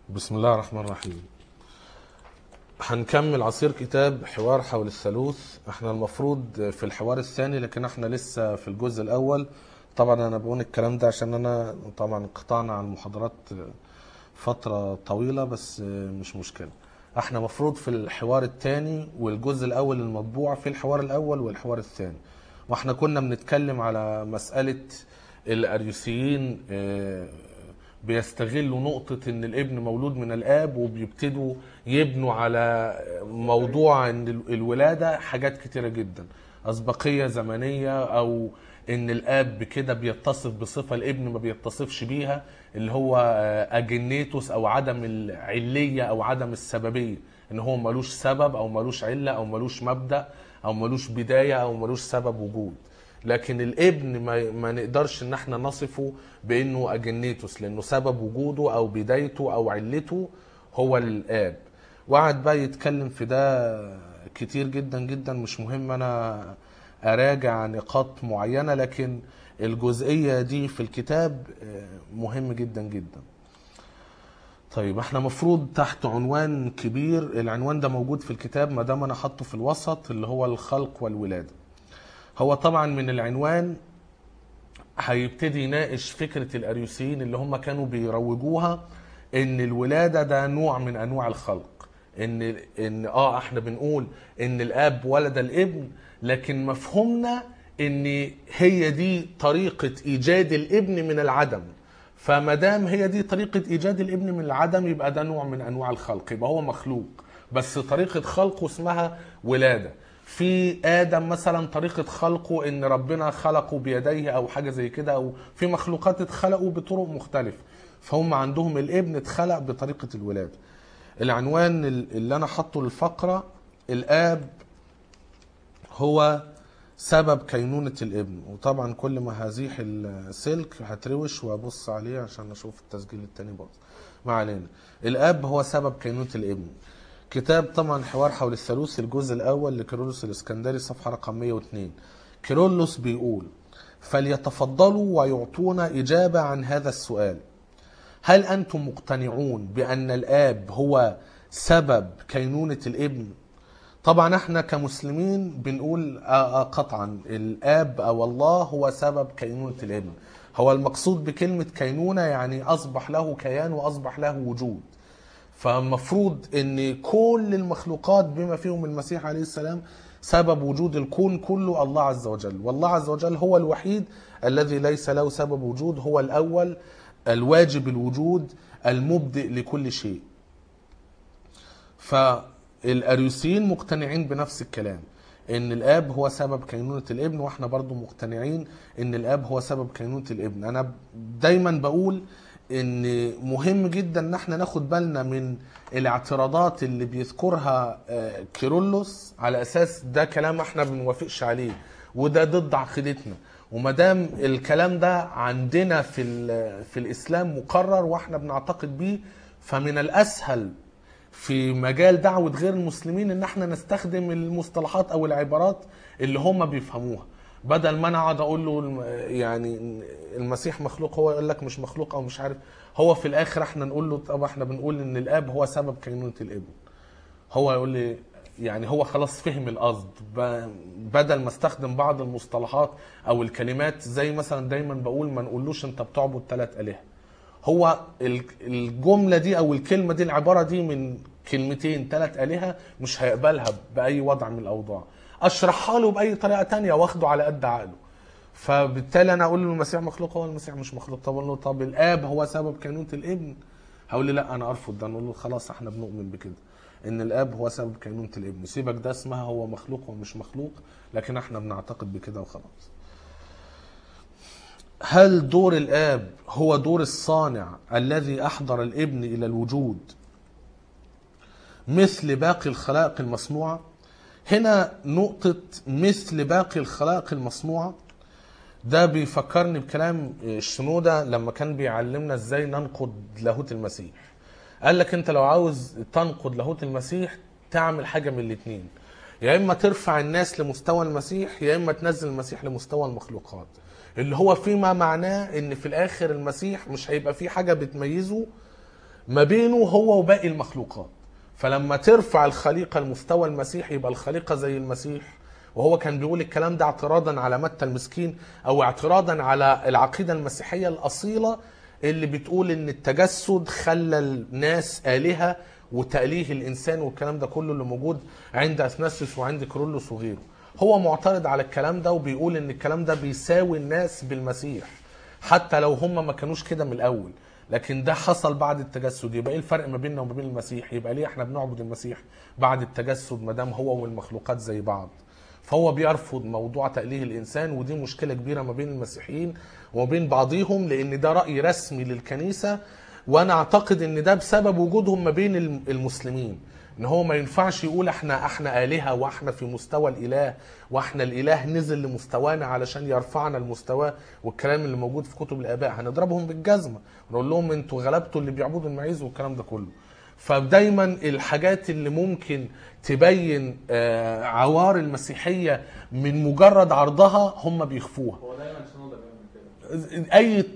بسم الله الرحمن الرحيم هنكمل عصير كتاب حوار حول الثالوث احنا المفروض في الحوار الثاني لكن احنا لسه في الجزء الاول طبعا انا بقول الكلام ده عشان انا طبعا انقطعنا عن المحاضرات فترة طويلة بس مش مشكلة احنا مفروض في الحوار الثاني والجزء الاول المطبوع في الحوار الاول والحوار الثاني واحنا كنا بنتكلم على مسألة الاريوسيين اه، بيستغلوا نقطة ان الابن مولود من الاب وبيبتدوا يبنوا على موضوع ان ال- الولادة حاجات كتيرة جدا اسبقية زمنية او ان الاب كده بيتصف بصفة الابن ما بيتصفش بيها اللي هو آه، اجنيتوس او عدم العلية او عدم السببية ان هو ملوش سبب او ملوش علة او ملوش مبدأ او ملوش بداية او ملوش سبب وجود لكن الابن ما, ما نقدرش ان احنا نصفه بانه اجنيتوس لانه سبب وجوده او بدايته او علته هو الاب وقعد بقى يتكلم في ده كتير جدا جدا مش مهم انا اراجع نقاط معينه لكن الجزئيه دي في الكتاب آه، مهم جدا جدا طيب احنا مفروض تحت عنوان كبير العنوان ده موجود في الكتاب ما دام انا حاطه في الوسط اللي هو الخلق والولاده هو طبعا من العنوان هيبتدي يناقش فكرة الأريوسيين اللي هم كانوا بيروجوها إن الولادة ده نوع من أنواع الخلق إن إن آه إحنا بنقول إن الآب ولد الابن لكن مفهومنا إن هي دي طريقة إيجاد الابن من العدم فما دام هي دي طريقة إيجاد الابن من العدم يبقى ده نوع من أنواع الخلق يبقى هو مخلوق بس طريقة خلقه اسمها ولادة في ادم مثلا طريقه خلقه ان ربنا خلقه بيديه او حاجه زي كده او في مخلوقات اتخلقوا بطرق مختلفه فهم عندهم الابن اتخلق بطريقه الولاده العنوان اللي انا حاطه للفقره الاب هو سبب كينونة الابن وطبعا كل ما هزيح السلك هتروش وابص عليه عشان اشوف التسجيل التاني باظ ما علينا الاب هو سبب كينونة الابن كتاب طبعا حوار حول الثالوث الجزء الاول لكيرلس الاسكندري صفحه رقم 102 كيرلس بيقول فليتفضلوا ويعطونا اجابه عن هذا السؤال هل انتم مقتنعون بان الاب هو سبب كينونه الابن طبعا احنا كمسلمين بنقول آه آه قطعا الاب او الله هو سبب كينونه الابن هو المقصود بكلمه كينونه يعني اصبح له كيان واصبح له وجود فمفروض ان كل المخلوقات بما فيهم المسيح عليه السلام سبب وجود الكون كله الله عز وجل والله عز وجل هو الوحيد الذي ليس له سبب وجود هو الاول الواجب الوجود المبدئ لكل شيء فالاريوسيين مقتنعين بنفس الكلام ان الاب هو سبب كينونة الابن واحنا برضو مقتنعين ان الاب هو سبب كينونة الابن انا دايما بقول ان مهم جدا ان احنا ناخد بالنا من الاعتراضات اللي بيذكرها آه، كيرلس على اساس ده كلام احنا بنوافقش عليه وده ضد عقيدتنا وما دام الكلام ده عندنا في ال- في الاسلام مقرر واحنا بنعتقد بيه فمن الاسهل في مجال دعوة غير المسلمين ان احنا نستخدم المصطلحات او العبارات اللي هم بيفهموها بدل ما انا اقعد اقول له الم- يعني المسيح مخلوق هو يقول لك مش مخلوق او مش عارف هو في الاخر احنا نقول له طب احنا بنقول ان الاب هو سبب كينونة الابن هو يقول لي يعني هو خلاص فهم القصد ب- بدل ما استخدم بعض المصطلحات او الكلمات زي مثلا دايما بقول ما نقولوش انت بتعبد ثلاث الهه هو ال- الجمله دي او الكلمه دي العباره دي من كلمتين ثلاث الهه مش هيقبلها باي وضع من الاوضاع اشرحها له باي طريقه تانية واخده على قد عقله فبالتالي انا اقول له المسيح مخلوق هو المسيح مش مخلوق طب اقول له طب الاب هو سبب كينونه الابن هقول لي لا انا ارفض ده نقول له خلاص احنا بنؤمن بكده ان الاب هو سبب كينونه الابن سيبك ده اسمها هو مخلوق ومش مخلوق لكن احنا بنعتقد بكده وخلاص هل دور الاب هو دور الصانع الذي احضر الابن الى الوجود مثل باقي الخلائق المصنوعه هنا نقطه مثل باقي الخلائق المصنوعه ده بيفكرني بكلام الشنودة لما كان بيعلمنا ازاي ننقد لاهوت المسيح قال لك انت لو عاوز تنقد لاهوت المسيح تعمل حاجة من الاتنين يا اما ترفع الناس لمستوى المسيح يا اما تنزل المسيح لمستوى المخلوقات اللي هو فيما معناه ان في الاخر المسيح مش هيبقى فيه حاجة بتميزه ما بينه هو وباقي المخلوقات فلما ترفع الخليقة المستوى المسيح يبقى الخليقة زي المسيح وهو كان بيقول الكلام ده اعتراضا على متى المسكين او اعتراضا على العقيدة المسيحية الأصيلة اللي بتقول ان التجسد خلى الناس آلهة وتأليه الإنسان والكلام ده كله اللي موجود عند أثناسيوس وعند كرولوس وغيره هو معترض على الكلام ده وبيقول ان الكلام ده بيساوي الناس بالمسيح حتى لو هم ما كانوش كده من الاول لكن ده حصل بعد التجسد يبقى ايه الفرق ما بيننا وما بين المسيح يبقى ليه احنا بنعبد المسيح بعد التجسد ما دام هو والمخلوقات زي بعض فهو بيرفض موضوع تأليه الإنسان ودي مشكلة كبيرة ما بين المسيحيين وما بين بعضهم لأن ده رأي رسمي للكنيسة وأنا أعتقد إن ده بسبب وجودهم ما بين الم- المسلمين ان هو ما ينفعش يقول احنا احنا الهه واحنا في مستوى الاله واحنا الاله نزل لمستوانا علشان يرفعنا المستوى والكلام اللي موجود في كتب الاباء هنضربهم بالجزمه ونقول لهم انتوا غلبتوا اللي بيعبدوا المعيز والكلام ده كله فدايما الحاجات اللي ممكن تبين آه، عوار المسيحيه من مجرد عرضها هم بيخفوها هو دايما شنودة بيعمل كده اي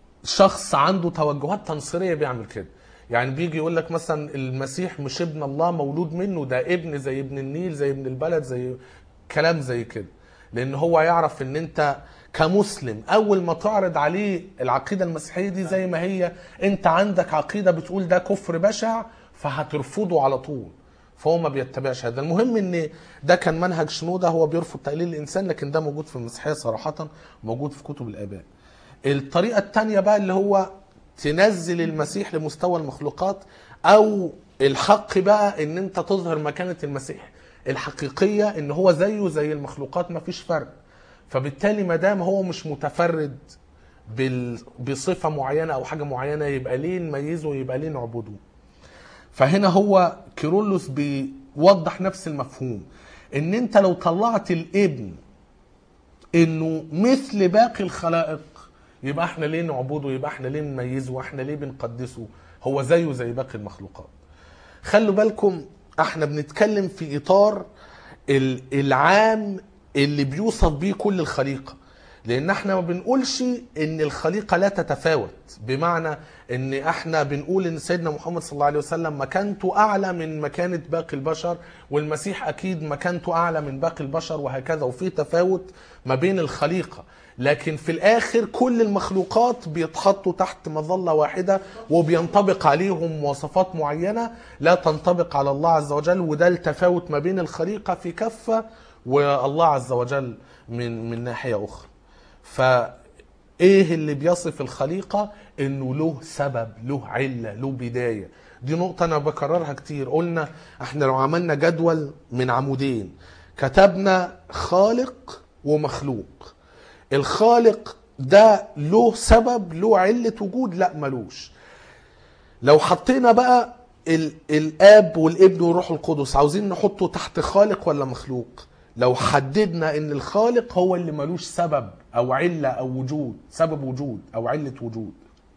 شخص عنده توجهات تنصيريه بيعمل كده يعني بيجي يقول لك مثلا المسيح مش ابن الله مولود منه ده ابن زي ابن النيل زي ابن البلد زي كلام زي كده لان هو يعرف ان انت كمسلم اول ما تعرض عليه العقيده المسيحيه دي زي ما هي انت عندك عقيده بتقول ده كفر بشع فهترفضه على طول فهو ما بيتبعش هذا المهم ان ده كان منهج شنوده هو بيرفض تقليل الانسان لكن ده موجود في المسيحيه صراحه موجود في كتب الاباء الطريقه الثانيه بقى اللي هو تنزل المسيح لمستوى المخلوقات او الحق بقى ان انت تظهر مكانه المسيح الحقيقيه ان هو زيه زي المخلوقات ما فيش فرق فبالتالي ما دام هو مش متفرد بال... بصفه معينه او حاجه معينه يبقى ليه نميزه يبقى ليه نعبده فهنا هو كيرلس بيوضح نفس المفهوم ان انت لو طلعت الابن انه مثل باقي الخلائق يبقى احنا ليه نعبده يبقى احنا ليه نميزه واحنا ليه بنقدسه هو زيه زي باقي المخلوقات خلوا بالكم احنا بنتكلم في اطار ال- العام اللي بيوصف بيه كل الخليقه لان احنا ما بنقولش ان الخليقه لا تتفاوت بمعنى ان احنا بنقول ان سيدنا محمد صلى الله عليه وسلم مكانته اعلى من مكانه باقي البشر والمسيح اكيد مكانته اعلى من باقي البشر وهكذا وفي تفاوت ما بين الخليقه لكن في الاخر كل المخلوقات بيتحطوا تحت مظله واحده وبينطبق عليهم مواصفات معينه لا تنطبق على الله عز وجل وده التفاوت ما بين الخليقه في كفه والله عز وجل من من ناحيه اخرى فايه اللي بيصف الخليقه انه له سبب له عله له بدايه دي نقطه انا بكررها كتير قلنا احنا لو عملنا جدول من عمودين كتبنا خالق ومخلوق الخالق ده له سبب له علة وجود لا ملوش لو حطينا بقى ال الاب والابن والروح القدس عاوزين نحطه تحت خالق ولا مخلوق لو حددنا ان الخالق هو اللي ملوش سبب او علة او وجود سبب وجود او علة وجود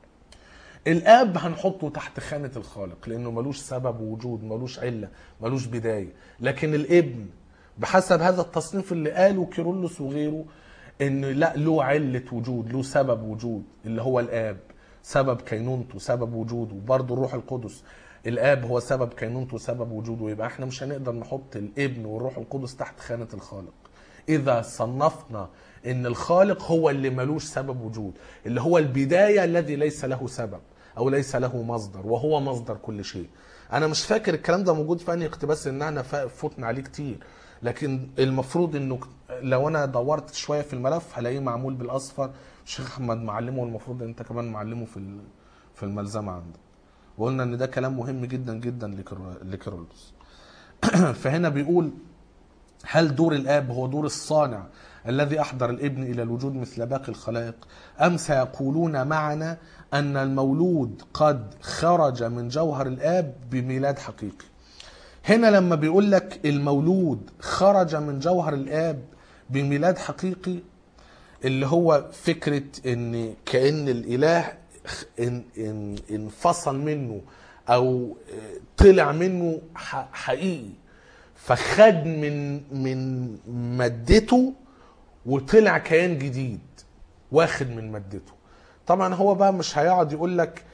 الاب هنحطه تحت خانة الخالق لانه ملوش سبب وجود ملوش علة ملوش بداية لكن الابن بحسب هذا التصنيف اللي قاله كيرلس وغيره ان لا له علة وجود له سبب وجود اللي هو الاب سبب كينونته سبب وجوده برضه الروح القدس الاب هو سبب كينونته سبب وجوده يبقى احنا مش هنقدر نحط الابن والروح القدس تحت خانة الخالق اذا صنفنا ان الخالق هو اللي ملوش سبب وجود اللي هو البداية الذي ليس له سبب او ليس له مصدر وهو مصدر كل شيء انا مش فاكر الكلام ده موجود في انهي اقتباس ان احنا فا- فوتنا عليه كتير لكن المفروض انه لو انا دورت شويه في الملف هلاقيه معمول بالاصفر الشيخ احمد معلمه والمفروض انت كمان معلمه في ال- في الملزمه عندك وقلنا ان ده كلام مهم جدا جدا لكر- لكيرلس فهنا بيقول هل دور الاب هو دور الصانع الذي احضر الابن الى الوجود مثل باقي الخلائق ام سيقولون معنا ان المولود قد خرج من جوهر الاب بميلاد حقيقي هنا لما بيقول لك المولود خرج من جوهر الاب بميلاد حقيقي اللي هو فكرة ان كأن الاله ان ان انفصل منه او طلع منه ح- حقيقي فخد من من مادته وطلع كيان جديد واخد من مادته طبعا هو بقى مش هيقعد يقول لك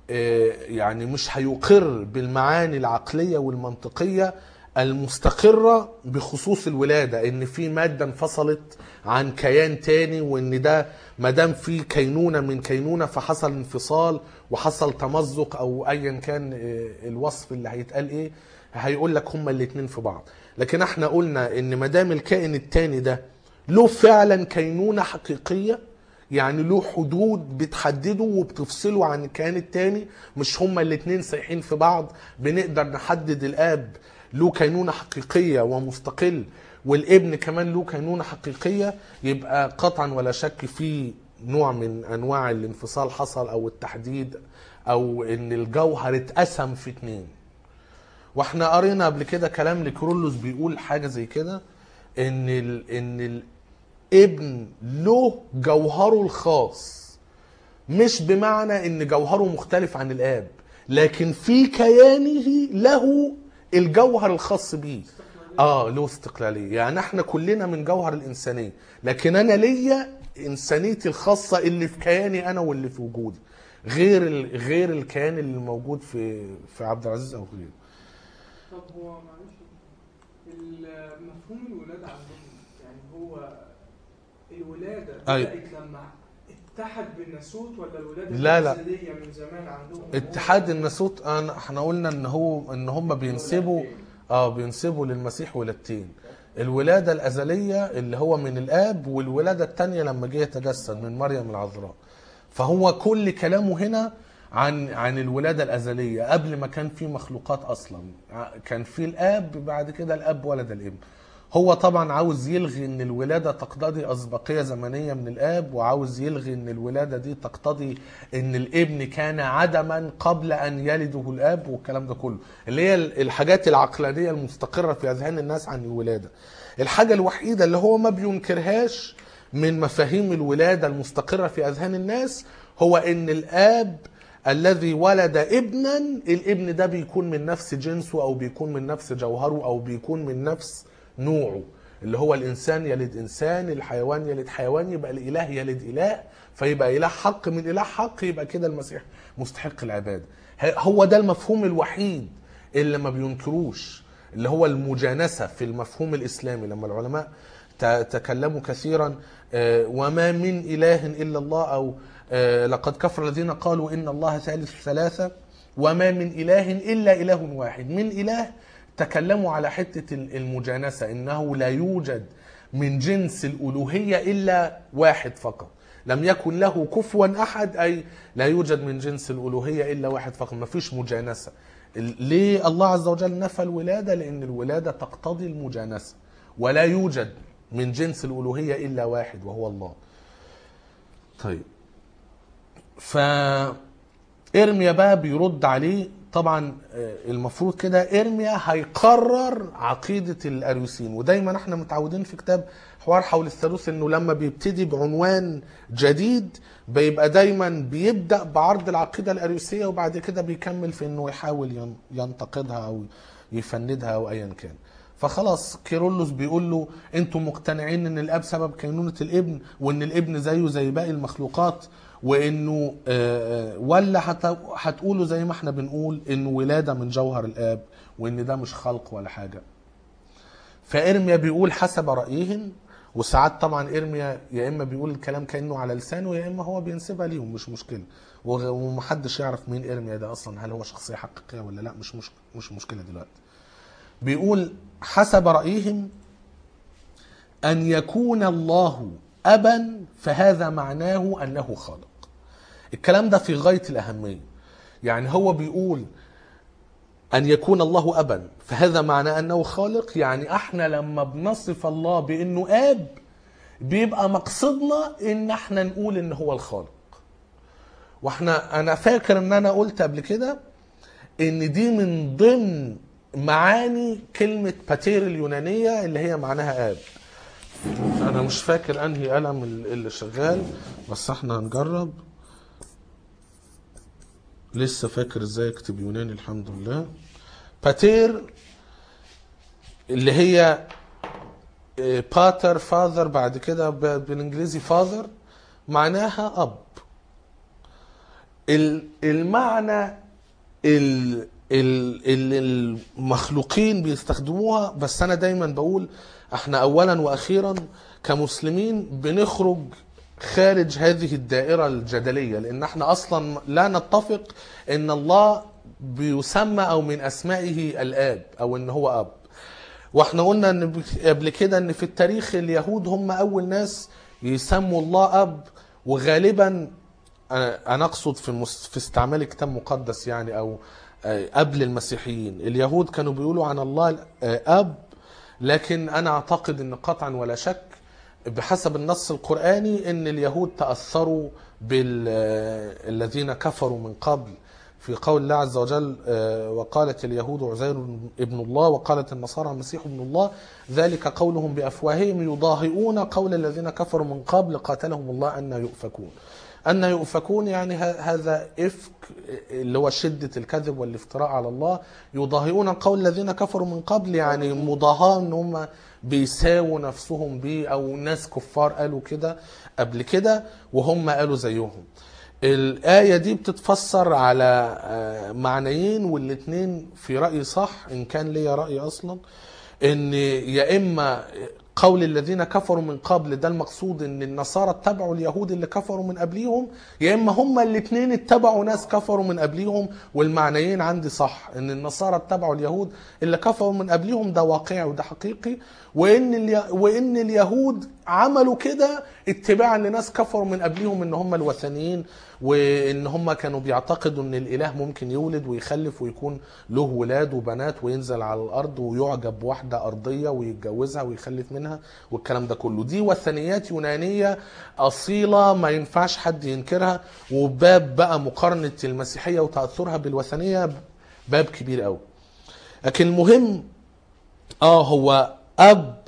آه، يعني مش هيقر بالمعاني العقلية والمنطقية المستقرة بخصوص الولادة ان في مادة انفصلت عن كيان تاني وان ده مادام في كينونة من كينونة فحصل انفصال وحصل تمزق او ايا كان آه، الوصف اللي هيتقال ايه هيقول لك هما الاتنين في بعض لكن احنا قلنا ان مادام الكائن التاني ده له فعلا كينونة حقيقية يعني له حدود بتحدده وبتفصله عن الكيان التاني مش هما الاتنين سايحين في بعض بنقدر نحدد الاب له كينونة حقيقية ومستقل والابن كمان له كينونة حقيقية يبقى قطعا ولا شك في نوع من انواع الانفصال حصل او التحديد او ان الجوهر اتقسم في اتنين واحنا قرينا قبل كده كلام لكرولوس بيقول حاجة زي كده ان ال ان الابن له جوهره الخاص مش بمعنى ان جوهره مختلف عن الاب لكن في كيانه له الجوهر الخاص بيه اه له استقلاليه يعني احنا كلنا من جوهر الانسانيه لكن انا ليا انسانيتي الخاصه اللي في كياني انا واللي في وجودي غير ال- غير الكيان اللي موجود في في عبد العزيز او غيره طب هو معلش مفهوم الولادة عندهم يعني هو الولادة أيوة. بدأت لما اتحد بالناسوت ولا الولادة لا، لا. الجسدية من زمان عندهم اتحاد الناسوت أنا- احنا قلنا ان هو ان هم بينسبوا اه بينسبوا للمسيح ولادتين الولادة الأزلية اللي هو من الآب والولادة التانية لما جه يتجسد من مريم العذراء فهو كل كلامه هنا عن عن الولادة الأزلية قبل ما كان في مخلوقات أصلا ع- كان في الآب بعد كده الآب ولد الابن هو طبعا عاوز يلغي ان الولادة تقتضي أسبقية زمنية من الآب وعاوز يلغي ان الولادة دي تقتضي ان الابن كان عدما قبل أن يلده الآب والكلام ده كله اللي هي الحاجات العقلانية المستقرة في أذهان الناس عن الولادة الحاجة الوحيدة اللي هو ما بينكرهاش من مفاهيم الولادة المستقرة في أذهان الناس هو ان الآب الذي ولد ابنا الابن ده بيكون من نفس جنسه او بيكون من نفس جوهره او بيكون من نفس نوعه اللي هو الانسان يلد انسان الحيوان يلد حيوان يبقى الاله يلد اله فيبقى اله حق من اله حق يبقى كده المسيح مستحق العباده ه- هو ده المفهوم الوحيد اللي ما بينكروش اللي هو المجانسه في المفهوم الاسلامي لما العلماء ت- تكلموا كثيرا آه، وما من اله الا الله او آه، لقد كفر الذين قالوا ان الله ثالث ثلاثه وما من اله الا اله واحد من اله تكلموا على حته ال- المجانسه انه لا يوجد من جنس الالوهيه الا واحد فقط لم يكن له كفوا احد اي لا يوجد من جنس الالوهيه الا واحد فقط ما فيش مجانسه ال- ليه الله عز وجل نفى الولاده لان الولاده تقتضي المجانسه ولا يوجد من جنس الالوهيه الا واحد وهو الله طيب ف ارميا بقى بيرد عليه طبعا آه، المفروض كده ارميا هيقرر عقيده الاريوسين ودايما احنا متعودين في كتاب حوار حول الثالوث انه لما بيبتدي بعنوان جديد بيبقى دايما بيبدا بعرض العقيده الاريوسيه وبعد كده بيكمل في انه يحاول ين- ينتقدها او يفندها او ايا كان فخلاص كيرلس بيقول له انتم مقتنعين ان الاب سبب كينونه الابن وان الابن زيه زي باقي المخلوقات وانه آه، آه، ولا هت- هتقولوا زي ما احنا بنقول انه ولاده من جوهر الاب وان ده مش خلق ولا حاجه فارميا بيقول حسب رايهم وساعات طبعا ارميا يا اما بيقول الكلام كانه على لسانه يا اما هو بينسبها ليهم مش مشكله وغ- ومحدش يعرف مين ارميا ده اصلا هل هو شخصيه حقيقيه ولا لا مش مش مش مشكله دلوقتي بيقول حسب رايهم ان يكون الله ابا فهذا معناه انه خالق الكلام ده في غايه الاهميه يعني هو بيقول أن يكون الله أبا فهذا معنى أنه خالق يعني احنا لما بنصف الله بأنه آب بيبقى مقصدنا إن احنا نقول إن هو الخالق واحنا أنا فاكر إن أنا قلت قبل كده إن دي من ضمن معاني كلمة باتير اليونانية اللي هي معناها آب أنا مش فاكر أنهي قلم اللي شغال بس احنا هنجرب لسه فاكر ازاي اكتب يوناني الحمد لله باتير اللي هي باتر فاذر بعد كده ب- بالانجليزي فاذر معناها اب ال- المعنى ال- ال- ال- المخلوقين بيستخدموها بس انا دايما بقول احنا اولا واخيرا كمسلمين بنخرج خارج هذه الدائرة الجدلية لان احنا اصلا لا نتفق ان الله بيسمى او من اسمائه الاب او ان هو اب واحنا قلنا ان ب- قبل كده ان في التاريخ اليهود هم اول ناس يسموا الله اب وغالبا انا أنا اقصد في المس... في استعمال كتاب مقدس يعني او آه، قبل المسيحيين اليهود كانوا بيقولوا عن الله آه، اب لكن انا اعتقد ان قطعا ولا شك بحسب النص القراني ان اليهود تاثروا بالذين كفروا من قبل في قول الله عز وجل آه، وقالت اليهود عزير ابن الله وقالت النصارى المسيح ابن الله ذلك قولهم بافواههم يضاهئون قول الذين كفروا من قبل قاتلهم الله ان يؤفكون أن يؤفكون يعني ه- هذا إفك اللي هو شدة الكذب والافتراء على الله يضاهئون قول الذين كفروا من قبل يعني مضاهاة ان هم بيساووا نفسهم بيه او ناس كفار قالوا كده قبل كده وهم قالوا زيهم الآية دي بتتفسر على آه، معنيين والاتنين في رأيي صح إن كان ليا رأي أصلا إن يا إما قول الذين كفروا من قبل ده المقصود ان النصارى اتبعوا اليهود اللي كفروا من قبليهم يا اما هما الاثنين اتبعوا ناس كفروا من قبليهم والمعنيين عندي صح ان النصارى اتبعوا اليهود اللي كفروا من قبليهم ده واقعي وده حقيقي وان الي... وان اليهود عملوا كده اتباعا لناس كفروا من قبليهم ان هم الوثنيين وان هم كانوا بيعتقدوا ان الاله ممكن يولد ويخلف ويكون له ولاد وبنات وينزل على الارض ويعجب بواحده ارضيه ويتجوزها ويخلف منها والكلام ده كله دي وثنيات يونانيه اصيله ما ينفعش حد ينكرها وباب بقى مقارنه المسيحيه وتاثرها بالوثنيه باب كبير قوي لكن المهم اه هو اب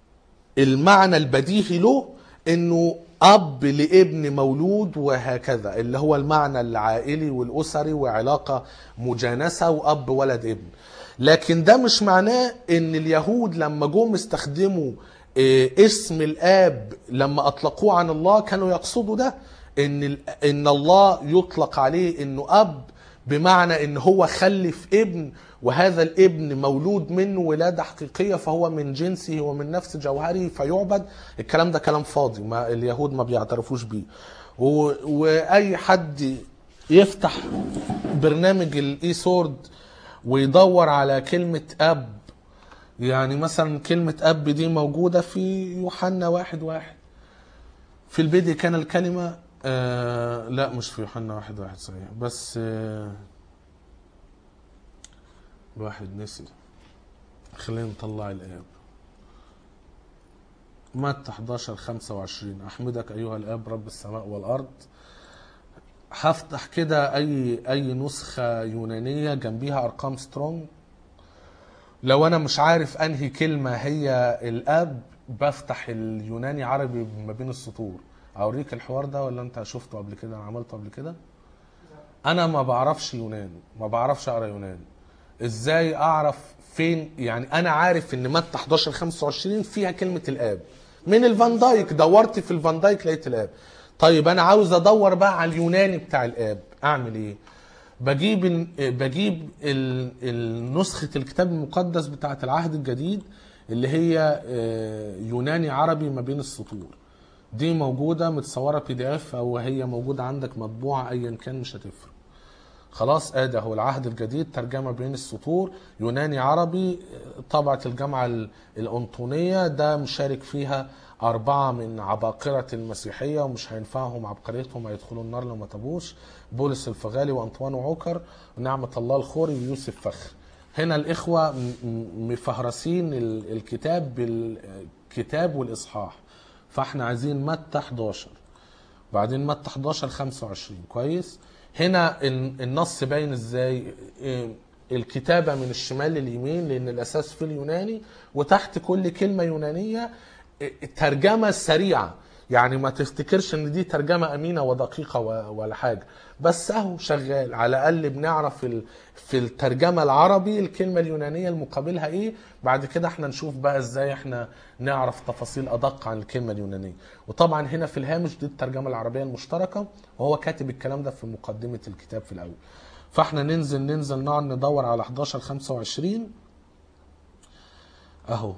المعنى البديهي له انه اب لابن مولود وهكذا اللي هو المعنى العائلي والاسري وعلاقه مجانسه واب ولد ابن لكن ده مش معناه ان اليهود لما جم استخدموا آه، اسم الاب لما اطلقوه عن الله كانوا يقصدوا ده ان ال- ان الله يطلق عليه انه اب بمعنى ان هو خلف ابن وهذا الابن مولود منه ولادة حقيقية فهو من جنسه ومن نفس جوهره فيعبد الكلام ده كلام فاضي ما اليهود ما بيعترفوش بيه و... واي حد يفتح برنامج الاي سورد ويدور على كلمة اب يعني مثلا كلمة اب دي موجودة في يوحنا واحد واحد في البدء كان الكلمة آه لا مش في يوحنا واحد واحد صحيح بس آه الواحد نسي خلينا نطلع الآب متى 11 25 أحمدك أيها الآب رب السماء والأرض هفتح كده أي أي نسخة يونانية جنبيها أرقام سترونج لو أنا مش عارف أنهي كلمة هي الآب بفتح اليوناني عربي ما بين السطور أوريك الحوار ده ولا أنت شفته قبل كده أنا عملته قبل كده أنا ما بعرفش يوناني ما بعرفش أقرأ يوناني ازاي اعرف فين يعني انا عارف ان متى 11 25 فيها كلمه الاب من الفان دايك دورت في الفان دايك لقيت الاب طيب انا عاوز ادور بقى على اليوناني بتاع الاب اعمل ايه بجيب ال- بجيب ال- ال- نسخه الكتاب المقدس بتاعه العهد الجديد اللي هي آه، يوناني عربي ما بين السطور دي موجوده متصوره بي دي اف او هي موجوده عندك مطبوعه ايا كان مش هتفرق خلاص ادي اهو العهد الجديد ترجمه بين السطور يوناني عربي طبعه الجامعه ال- الانطونيه ده مشارك فيها أربعة من عباقرة المسيحية ومش هينفعهم عبقريتهم هيدخلوا النار لو ما تابوش بولس الفغالي وأنطوان عوكر ونعمة الله الخوري ويوسف فخر هنا الإخوة م- م- مفهرسين ال- الكتاب بالكتاب والإصحاح فاحنا عايزين متى 11 بعدين متى 11 25 كويس هنا ال- النص باين ازاي إيه، الكتابة من الشمال لليمين لأن الأساس في اليوناني وتحت كل كلمة يونانية إيه، الترجمة السريعة يعني ما تفتكرش ان دي ترجمة امينة ودقيقة و- ولا حاجة بس اهو شغال على الاقل بنعرف ال- في الترجمة العربي الكلمة اليونانية المقابلها ايه بعد كده احنا نشوف بقى ازاي احنا نعرف تفاصيل ادق عن الكلمة اليونانية وطبعا هنا في الهامش دي الترجمة العربية المشتركة وهو كاتب الكلام ده في مقدمة الكتاب في الاول فاحنا ننزل ننزل نقعد ندور على 11 25 اهو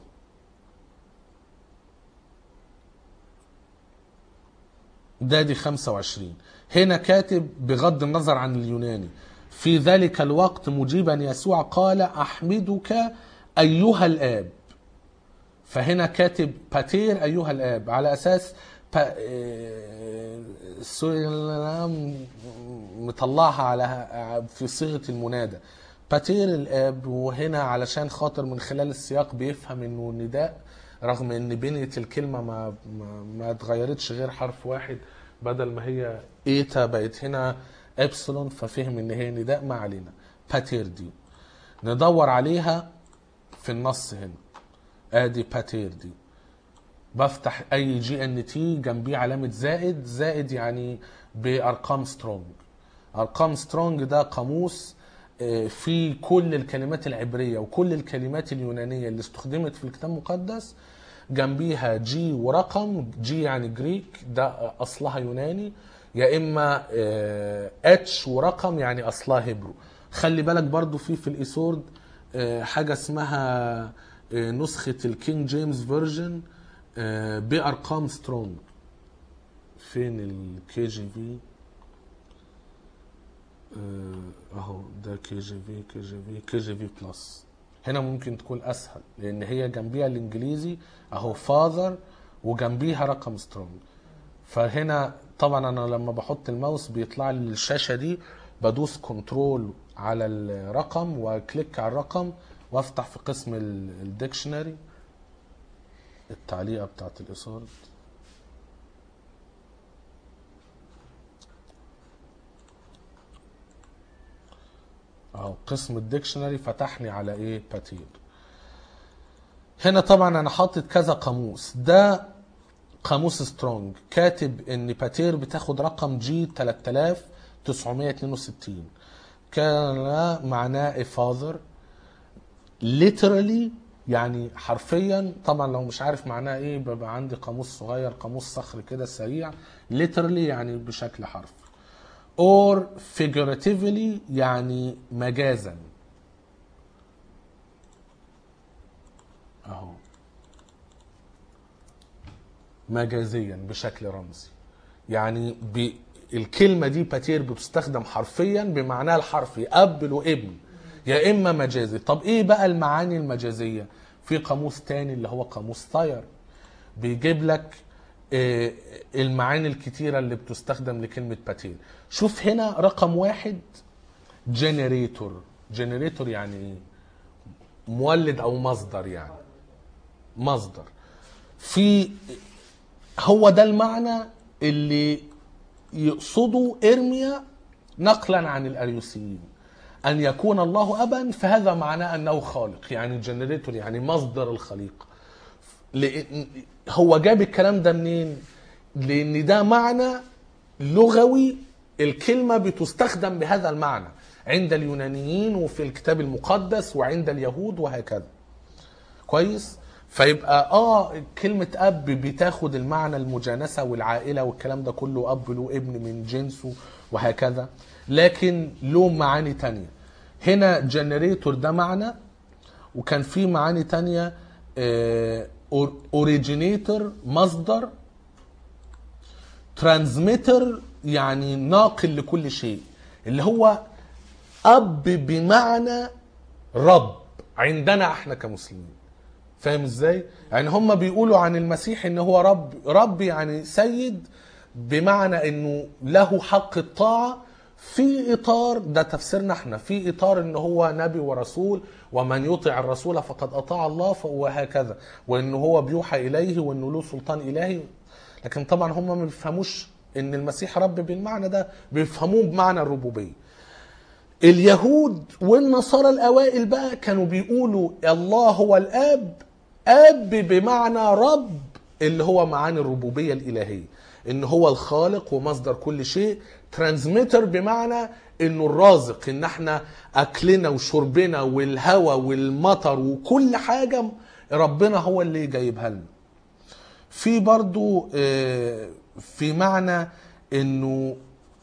ده دي 25 هنا كاتب بغض النظر عن اليوناني في ذلك الوقت مجيبا يسوع قال احمدك ايها الاب فهنا كاتب باتير ايها الاب على اساس با... آه، سوري مطلعها على في صيغه المنادى باتير الاب وهنا علشان خاطر من خلال السياق بيفهم انه نداء رغم ان بنيه الكلمه ما ما, ما اتغيرتش غير حرف واحد بدل ما هي ايتا بقت هنا ابسلون ففهم ان هي نداء ما علينا باتير دي ندور عليها في النص هنا ادي باتير دي بفتح اي جي ان تي جنبيه علامه زائد زائد يعني بارقام سترونج ارقام سترونج ده قاموس آه، في كل الكلمات العبريه وكل الكلمات اليونانيه اللي استخدمت في الكتاب المقدس جنبيها جي ورقم جي يعني جريك ده اصلها يوناني يا اما اتش ورقم يعني اصلها هبرو خلي بالك برضو في في الايسورد آه، حاجه اسمها آه، نسخه الكينج جيمس فيرجن آه، بارقام سترونج فين الكي جي في اهو ده كي جي في كي جي في كي جي في بلس هنا ممكن تكون اسهل لان هي جنبيها الانجليزي اهو فاذر وجنبيها رقم سترونج فهنا طبعا انا لما بحط الماوس بيطلع لي الشاشه دي بدوس كنترول على الرقم وكليك على الرقم وافتح في قسم الديكشنري التعليقه بتاعت الايسورد اهو قسم الديكشنري فتحني على ايه باتير هنا طبعا انا حاطط كذا قاموس ده قاموس سترونج كاتب ان باتير بتاخد رقم جي 3962 كان معناه a father literally يعني حرفيا طبعا لو مش عارف معناه ايه بيبقى عندي قاموس صغير قاموس صخر كده سريع literally يعني بشكل حرفي or figuratively يعني مجازا اهو مجازيا بشكل رمزي يعني ب... الكلمة دي باتير بتستخدم حرفيا بمعناها الحرفي اب وابن يا اما مجازي طب ايه بقى المعاني المجازية في قاموس تاني اللي هو قاموس ثاير بيجيب لك آه، المعاني الكتيرة اللي بتستخدم لكلمة باتير شوف هنا رقم واحد جنريتور جنريتور يعني ايه مولد او مصدر يعني مصدر في هو ده المعنى اللي يقصده ارميا نقلا عن الاريوسيين ان يكون الله ابا فهذا معناه انه خالق يعني جنريتور يعني مصدر الخليقه لأن هو جاب الكلام ده منين لان ده معنى لغوي الكلمه بتستخدم بهذا المعنى عند اليونانيين وفي الكتاب المقدس وعند اليهود وهكذا كويس فيبقى اه كلمة أب بتاخد المعنى المجانسة والعائلة والكلام ده كله أب له ابن من جنسه وهكذا لكن له معاني تانية هنا جنريتور ده معنى وكان في معاني تانية اوريجينيتور مصدر ترانسميتر يعني ناقل لكل شيء اللي هو اب بمعنى رب عندنا احنا كمسلمين فاهم ازاي يعني هم بيقولوا عن المسيح ان هو رب رب يعني سيد بمعنى انه له حق الطاعه في اطار ده تفسيرنا احنا في اطار ان هو نبي ورسول ومن يطع الرسول فقد اطاع الله ف- وهكذا وان هو بيوحى اليه وانه له سلطان الهي لكن طبعا هم ما بيفهموش ان المسيح رب بالمعنى ده بيفهموه بمعنى الربوبيه اليهود والنصارى الاوائل بقى كانوا بيقولوا الله هو الاب اب بمعنى رب اللي هو معاني الربوبيه الالهيه ان هو الخالق ومصدر كل شيء ترانسميتر بمعنى انه الرازق ان احنا اكلنا وشربنا والهواء والمطر وكل حاجه ربنا هو اللي جايبها لنا في برضو آه، في معنى انه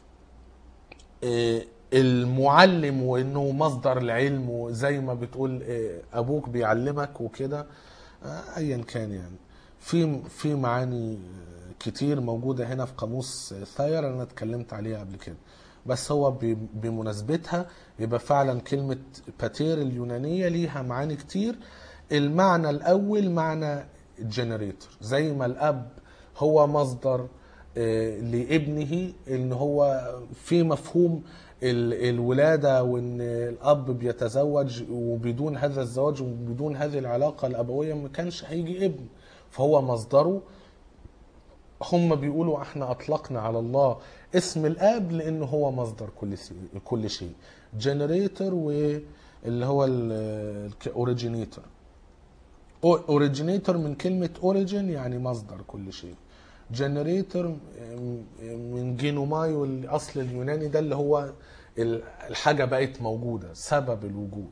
آه، المعلم وانه مصدر العلم وزي ما بتقول آه، ابوك بيعلمك وكده آه، ايا كان يعني في في معاني آه، كتير موجوده هنا في قاموس آه، ثاير انا اتكلمت عليها قبل كده بس هو ب- بمناسبتها يبقى فعلا كلمه باتير اليونانيه ليها معاني كتير المعنى الاول معنى جنريتور زي ما الاب هو مصدر آه، لابنه ان هو في مفهوم ال- الولاده وان الاب بيتزوج وبدون هذا الزواج وبدون هذه العلاقه الابويه ما كانش هيجي ابن فهو مصدره هم بيقولوا احنا اطلقنا على الله اسم الاب لانه هو مصدر كل شيء كل شيء جنريتور واللي هو الاوريجينيتور اوريجينيتور من كلمه اوريجين يعني مصدر كل شيء جنريتور من جينومايو الاصل اليوناني ده اللي هو ال- الحاجه بقت موجوده سبب الوجود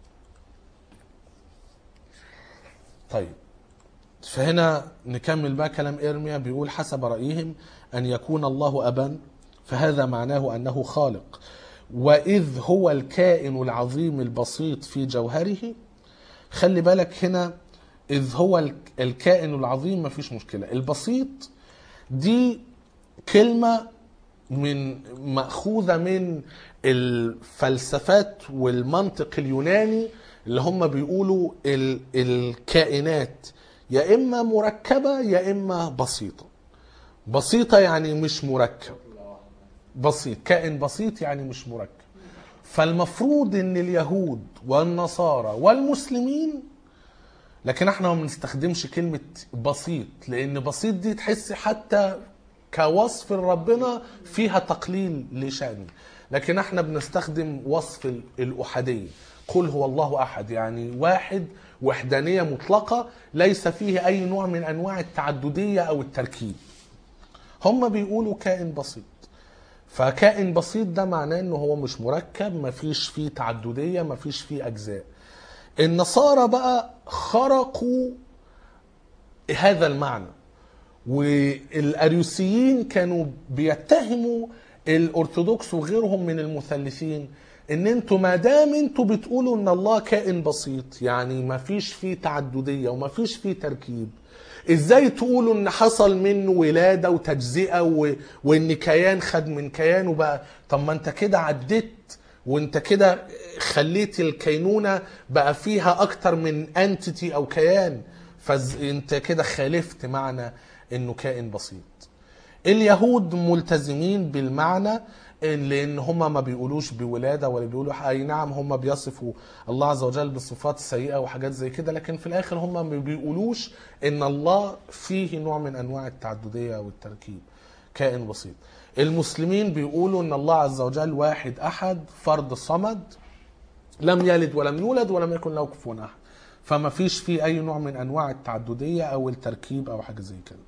طيب فهنا نكمل بقى كلام إرميا بيقول حسب رأيهم أن يكون الله أبا فهذا معناه أنه خالق وإذ هو الكائن العظيم البسيط في جوهره خلي بالك هنا إذ هو الك- الكائن العظيم مفيش مشكلة البسيط دي كلمة من مأخوذة من الفلسفات والمنطق اليوناني اللي هم بيقولوا ال- الكائنات يا إما مركبة يا إما بسيطة بسيطة يعني مش مركب بسيط كائن بسيط يعني مش مركب فالمفروض ان اليهود والنصارى والمسلمين لكن احنا ما بنستخدمش كلمة بسيط لان بسيط دي تحس حتى كوصف لربنا فيها تقليل لشأنه لكن احنا بنستخدم وصف ال- الأحدية قل هو الله أحد يعني واحد وحدانية مطلقة ليس فيه أي نوع من أنواع التعددية أو التركيب هم بيقولوا كائن بسيط فكائن بسيط ده معناه انه هو مش مركب مفيش فيه تعددية مفيش فيه أجزاء النصارى بقى خرقوا هذا المعنى والاريوسيين كانوا بيتهموا الارثوذكس وغيرهم من المثلثين ان انتوا ما دام انتوا بتقولوا ان الله كائن بسيط يعني ما فيش فيه تعدديه وما فيش فيه تركيب ازاي تقولوا ان حصل منه ولاده وتجزئه و... وان كيان خد من كيان وبقى طب ما انت كده عديت وانت كده خليت الكينونه بقى فيها اكتر من انتيتي او كيان فانت كده خالفت معنى انه كائن بسيط اليهود ملتزمين بالمعنى لان هم ما بيقولوش بولاده ولا بيقولوا اي نعم هم بيصفوا الله عز وجل بالصفات السيئه وحاجات زي كده لكن في الاخر هم ما بيقولوش ان الله فيه نوع من انواع التعدديه والتركيب كائن بسيط المسلمين بيقولوا ان الله عز وجل واحد احد فرد صمد لم يلد ولم يولد ولم يكن له كفوا احد فما فيش فيه اي نوع من انواع التعدديه او التركيب او حاجه زي كده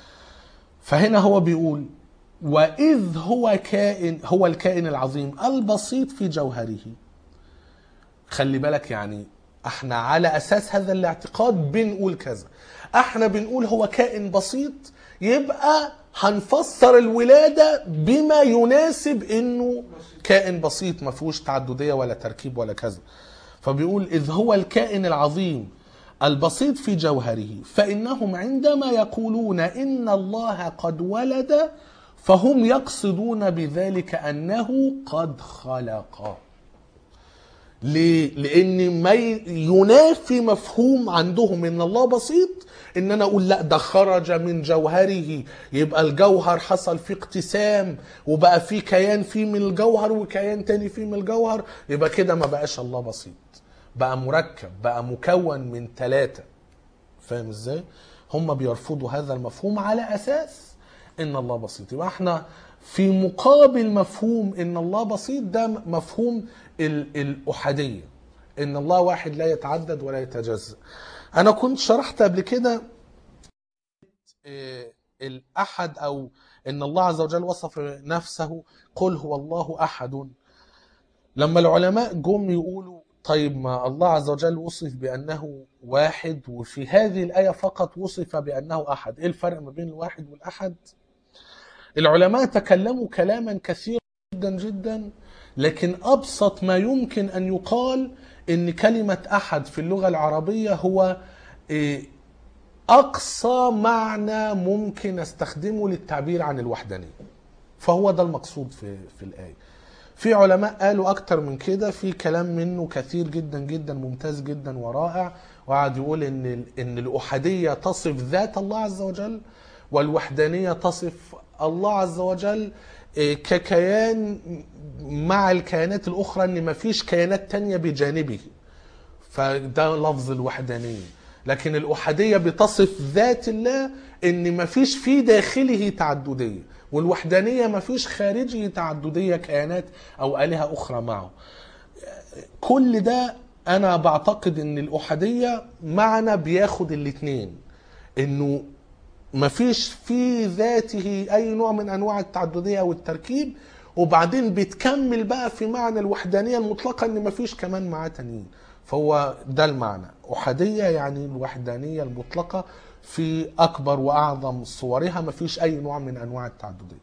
فهنا هو بيقول واذ هو كائن هو الكائن العظيم البسيط في جوهره خلي بالك يعني احنا على اساس هذا الاعتقاد بنقول كذا احنا بنقول هو كائن بسيط يبقى هنفسر الولاده بما يناسب انه كائن بسيط ما فيهوش تعدديه ولا تركيب ولا كذا فبيقول اذ هو الكائن العظيم البسيط في جوهره فانهم عندما يقولون ان الله قد ولد فهم يقصدون بذلك انه قد خلق ليه؟ لان ما ي- ينافي مفهوم عندهم ان الله بسيط ان انا اقول لا ده خرج من جوهره يبقى الجوهر حصل فيه اقتسام وبقى فيه كيان فيه من الجوهر وكيان تاني فيه من الجوهر يبقى كده ما بقاش الله بسيط بقى مركب بقى مكون من ثلاثة فاهم ازاي هم بيرفضوا هذا المفهوم على اساس ان الله بسيط يبقى احنا في مقابل مفهوم ان الله بسيط ده مفهوم ال- الاحاديه ان الله واحد لا يتعدد ولا يتجزا انا كنت شرحت قبل كده آه، الأحد أو إن الله عز وجل وصف نفسه قل هو الله أحد لما العلماء جم يقولوا طيب ما الله عز وجل وصف بأنه واحد وفي هذه الآية فقط وصف بأنه أحد إيه الفرق ما بين الواحد والأحد العلماء تكلموا كلاما كثيرا جدا جدا لكن أبسط ما يمكن أن يقال إن كلمة أحد في اللغة العربية هو إيه، أقصى معنى ممكن استخدمه للتعبير عن الوحدانية فهو ده المقصود في في الآية في علماء قالوا أكتر من كده في كلام منه كثير جدا جدا ممتاز جدا ورائع وقعد يقول إن ال- إن الأحدية تصف ذات الله عز وجل والوحدانية تصف الله عز وجل إيه، ككيان مع الكيانات الأخرى إن مفيش كيانات تانية بجانبه فده لفظ الوحدانية لكن الأحدية بتصف ذات الله إن مفيش في داخله تعددية والوحدانية مفيش خارجه تعددية كيانات أو آلهة أخرى معه كل ده أنا بعتقد إن الأحدية معنى بياخد الاتنين إنه مفيش في ذاته اي نوع من انواع التعدديه والتركيب وبعدين بتكمل بقى في معنى الوحدانيه المطلقه ان مفيش كمان معاه تانيين فهو ده المعنى احاديه يعني الوحدانيه المطلقه في اكبر واعظم صورها مفيش اي نوع من انواع التعدديه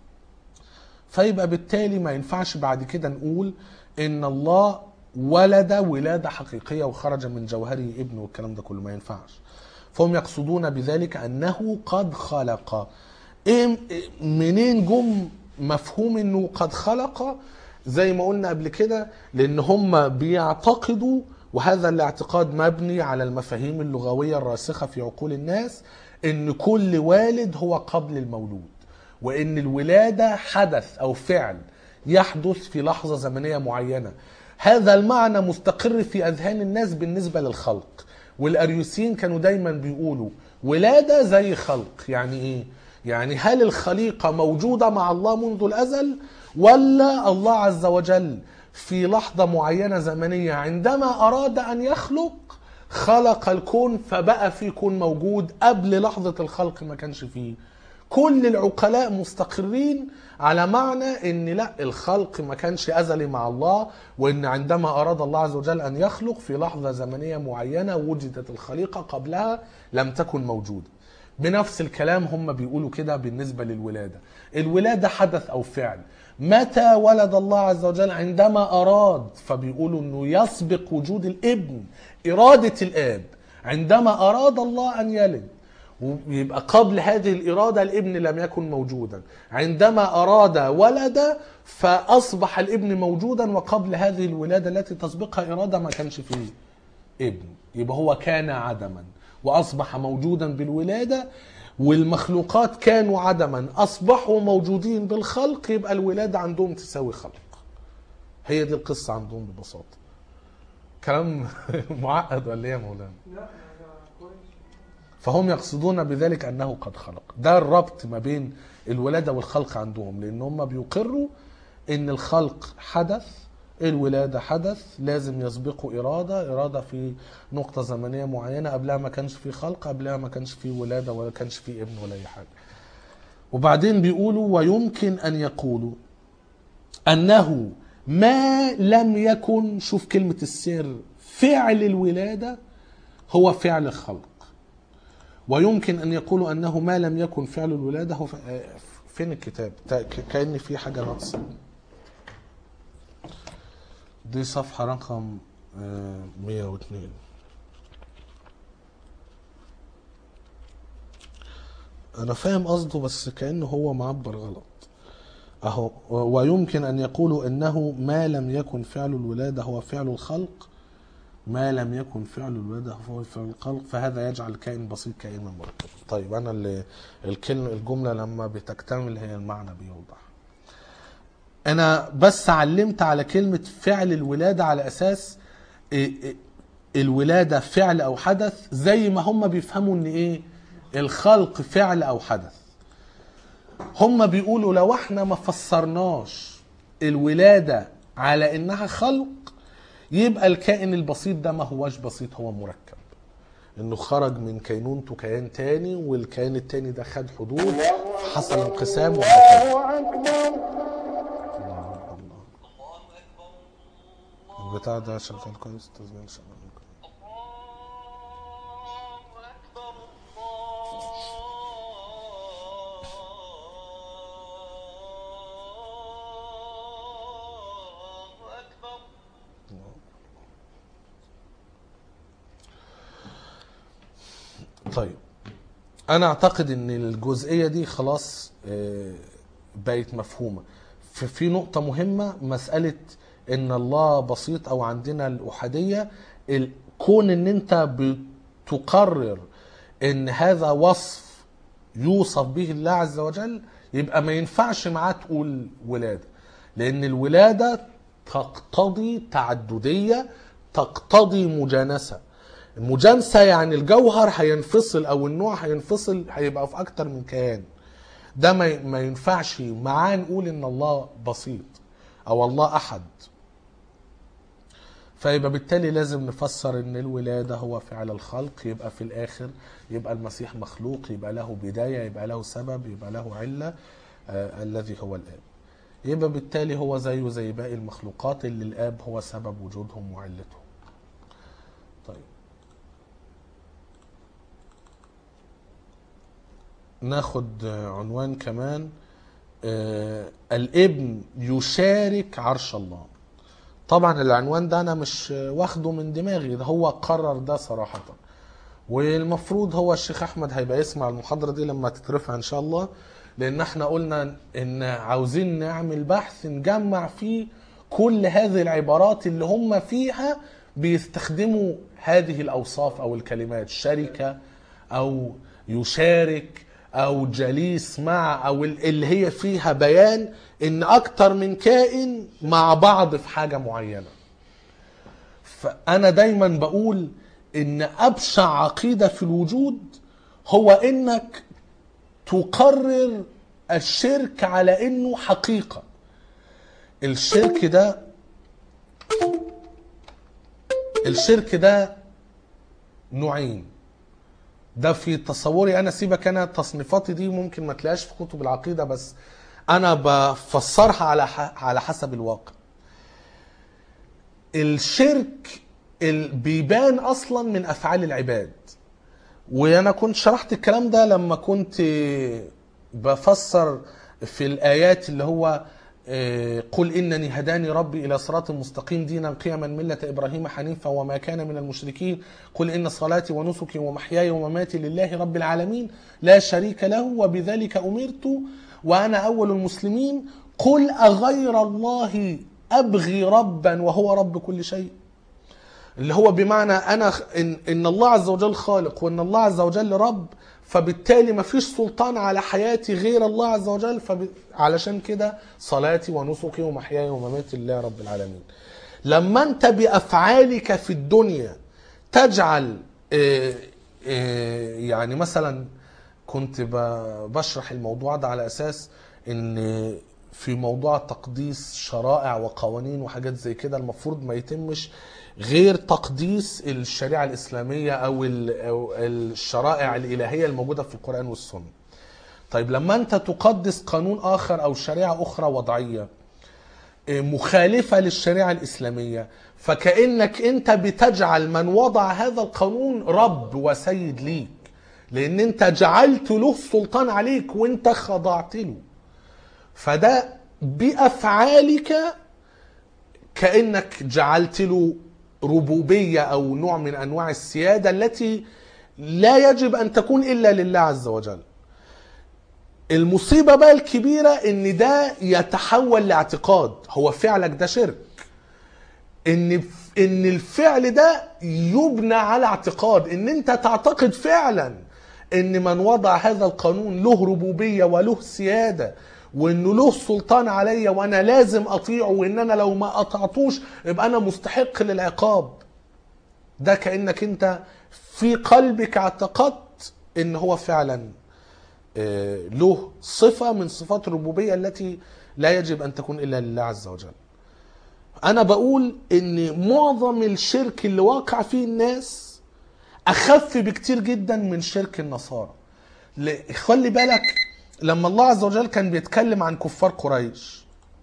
فيبقى بالتالي ما ينفعش بعد كده نقول ان الله ولد ولاده حقيقيه وخرج من جوهره ابنه والكلام ده كله ما ينفعش فهم يقصدون بذلك انه قد خلق ايه منين جم مفهوم انه قد خلق زي ما قلنا قبل كده لان هم بيعتقدوا وهذا الاعتقاد مبني على المفاهيم اللغويه الراسخه في عقول الناس ان كل والد هو قبل المولود وان الولاده حدث او فعل يحدث في لحظه زمنيه معينه هذا المعنى مستقر في اذهان الناس بالنسبه للخلق والاريوسيين كانوا دايما بيقولوا ولاده زي خلق يعني ايه يعني هل الخليقه موجوده مع الله منذ الازل ولا الله عز وجل في لحظه معينه زمنيه عندما اراد ان يخلق خلق الكون فبقى في كون موجود قبل لحظه الخلق ما كانش فيه كل العقلاء مستقرين على معنى ان لا الخلق ما كانش ازلي مع الله وان عندما اراد الله عز وجل ان يخلق في لحظه زمنيه معينه وجدت الخليقه قبلها لم تكن موجوده بنفس الكلام هم بيقولوا كده بالنسبه للولاده الولاده حدث او فعل متى ولد الله عز وجل عندما اراد فبيقولوا انه يسبق وجود الابن اراده الاب عندما اراد الله ان يلد ويبقى قبل هذه الإرادة الابن لم يكن موجودا عندما أراد ولد فأصبح الابن موجودا وقبل هذه الولادة التي تسبقها إرادة ما كانش فيه ابن يبقى هو كان عدما وأصبح موجودا بالولادة والمخلوقات كانوا عدما أصبحوا موجودين بالخلق يبقى الولادة عندهم تساوي خلق هي دي القصة عندهم ببساطة كلام معقد ولا ايه يا مولانا؟ لا ده كويس فهم يقصدون بذلك انه قد خلق ده الربط ما بين الولاده والخلق عندهم لان هم بيقروا ان الخلق حدث الولاده حدث لازم يسبقه اراده اراده في نقطه زمنيه معينه قبلها ما كانش في خلق قبلها ما كانش في ولاده ولا كانش في ابن ولا اي حاجه وبعدين بيقولوا ويمكن ان يقولوا انه ما لم يكن شوف كلمه السر فعل الولاده هو فعل الخلق ويمكن ان يقولوا انه ما لم يكن فعل الولاده هو ف- آه، فين الكتاب تا- ك- كان في حاجه ناقصه دي صفحه رقم آه، 102 انا فاهم قصده بس كانه هو معبر غلط اهو ويمكن ان يقولوا انه ما لم يكن فعل الولاده هو فعل الخلق ما لم يكن فعل الولاده فهو فعل الخلق فهذا يجعل الكائن بسيط كائنا مركبا طيب انا اللي الكلمه الجمله لما بتكتمل هي المعنى بيوضح انا بس علمت على كلمه فعل الولاده على اساس إيه إيه الولاده فعل او حدث زي ما هم بيفهموا ان ايه الخلق فعل او حدث هم بيقولوا لو احنا ما فسرناش الولاده على انها خلق يبقى الكائن البسيط ده ما هوش بسيط هو مركب انه خرج من كينونته كيان تاني والكيان التاني ده خد حدود حصل انقسام وهكذا الله أكبر الله الله البتاع ده شغال كويس تسجيل شغال كويس الله أكبر الله أكبر طيب انا اعتقد ان الجزئيه دي خلاص آه، بقت مفهومه في في نقطه مهمه مساله ان الله بسيط او عندنا الاحاديه ال- كون ان انت بتقرر ان هذا وصف يوصف به الله عز وجل يبقى ما ينفعش معاه تقول ولاده لان الولاده تقتضي تعدديه تقتضي مجانسه المجانسه يعني الجوهر هينفصل او النوع هينفصل هيبقى في اكتر من كيان ده ما ما ينفعش معاه نقول ان الله بسيط او الله احد فيبقى بالتالي لازم نفسر ان الولاده هو فعل الخلق يبقى في الاخر يبقى المسيح مخلوق يبقى له بدايه يبقى له سبب يبقى له عله آه الذي هو الاب يبقى بالتالي هو زيه زي باقي المخلوقات اللي الاب هو سبب وجودهم وعلتهم طيب ناخد عنوان كمان آه الابن يشارك عرش الله طبعا العنوان ده انا مش واخده من دماغي ده هو قرر ده صراحة والمفروض هو الشيخ احمد هيبقى يسمع المحاضرة دي لما تترفع ان شاء الله لان احنا قلنا ان عاوزين نعمل بحث نجمع فيه كل هذه العبارات اللي هم فيها بيستخدموا هذه الاوصاف او الكلمات شركة او يشارك او جليس مع او اللي هي فيها بيان ان اكتر من كائن مع بعض في حاجة معينة فانا دايما بقول ان ابشع عقيدة في الوجود هو انك تقرر الشرك على انه حقيقة الشرك ده الشرك ده نوعين ده في تصوري انا سيبك انا تصنيفاتي دي ممكن ما تلاقيهاش في كتب العقيده بس انا بفسرها على ح- على حسب الواقع الشرك ال- بيبان اصلا من افعال العباد وانا كنت شرحت الكلام ده لما كنت بفسر في الايات اللي هو آه، قل انني هداني ربي الى صراط مستقيم دينا قيما مله ابراهيم حنيفا وما كان من المشركين قل ان صلاتي ونسكي ومحياي ومماتي لله رب العالمين لا شريك له وبذلك امرت وانا اول المسلمين قل اغير الله ابغي ربا وهو رب كل شيء اللي هو بمعنى انا خ- ان ان الله عز وجل خالق وان الله عز وجل رب فبالتالي ما فيش سلطان على حياتي غير الله عز وجل فب... علشان كده صلاتي ونسكي ومحياي ومماتي لله رب العالمين لما انت بافعالك في الدنيا تجعل آه، آه، يعني مثلا كنت ب- بشرح الموضوع ده على اساس ان في موضوع تقديس شرائع وقوانين وحاجات زي كده المفروض ما يتمش غير تقديس الشريعة الإسلامية أو ال- أو الشرائع الإلهية الموجودة في القرآن والسنة طيب لما أنت تقدس قانون آخر أو شريعة أخرى وضعية مخالفة للشريعة الإسلامية فكأنك أنت بتجعل من وضع هذا القانون رب وسيد ليك لأن أنت جعلت له السلطان عليك وأنت خضعت له فده بأفعالك كأنك جعلت له ربوبية أو نوع من أنواع السيادة التي لا يجب أن تكون إلا لله عز وجل المصيبة بقى الكبيرة ان ده يتحول لاعتقاد هو فعلك ده شرك ان ان الفعل ده يبنى على اعتقاد ان انت تعتقد فعلا ان من وضع هذا القانون له ربوبية وله سيادة وانه له سلطان عليا وانا لازم اطيعه وان انا لو ما اطعتوش يبقى انا مستحق للعقاب ده كانك انت في قلبك اعتقدت ان هو فعلا آه، له صفة من صفات الربوبية التي لا يجب أن تكون إلا لله عز وجل أنا بقول إن معظم الشرك اللي واقع فيه الناس اخف بكتير جدا من شرك النصارى ل- خلي بالك لما الله عز وجل كان بيتكلم عن كفار قريش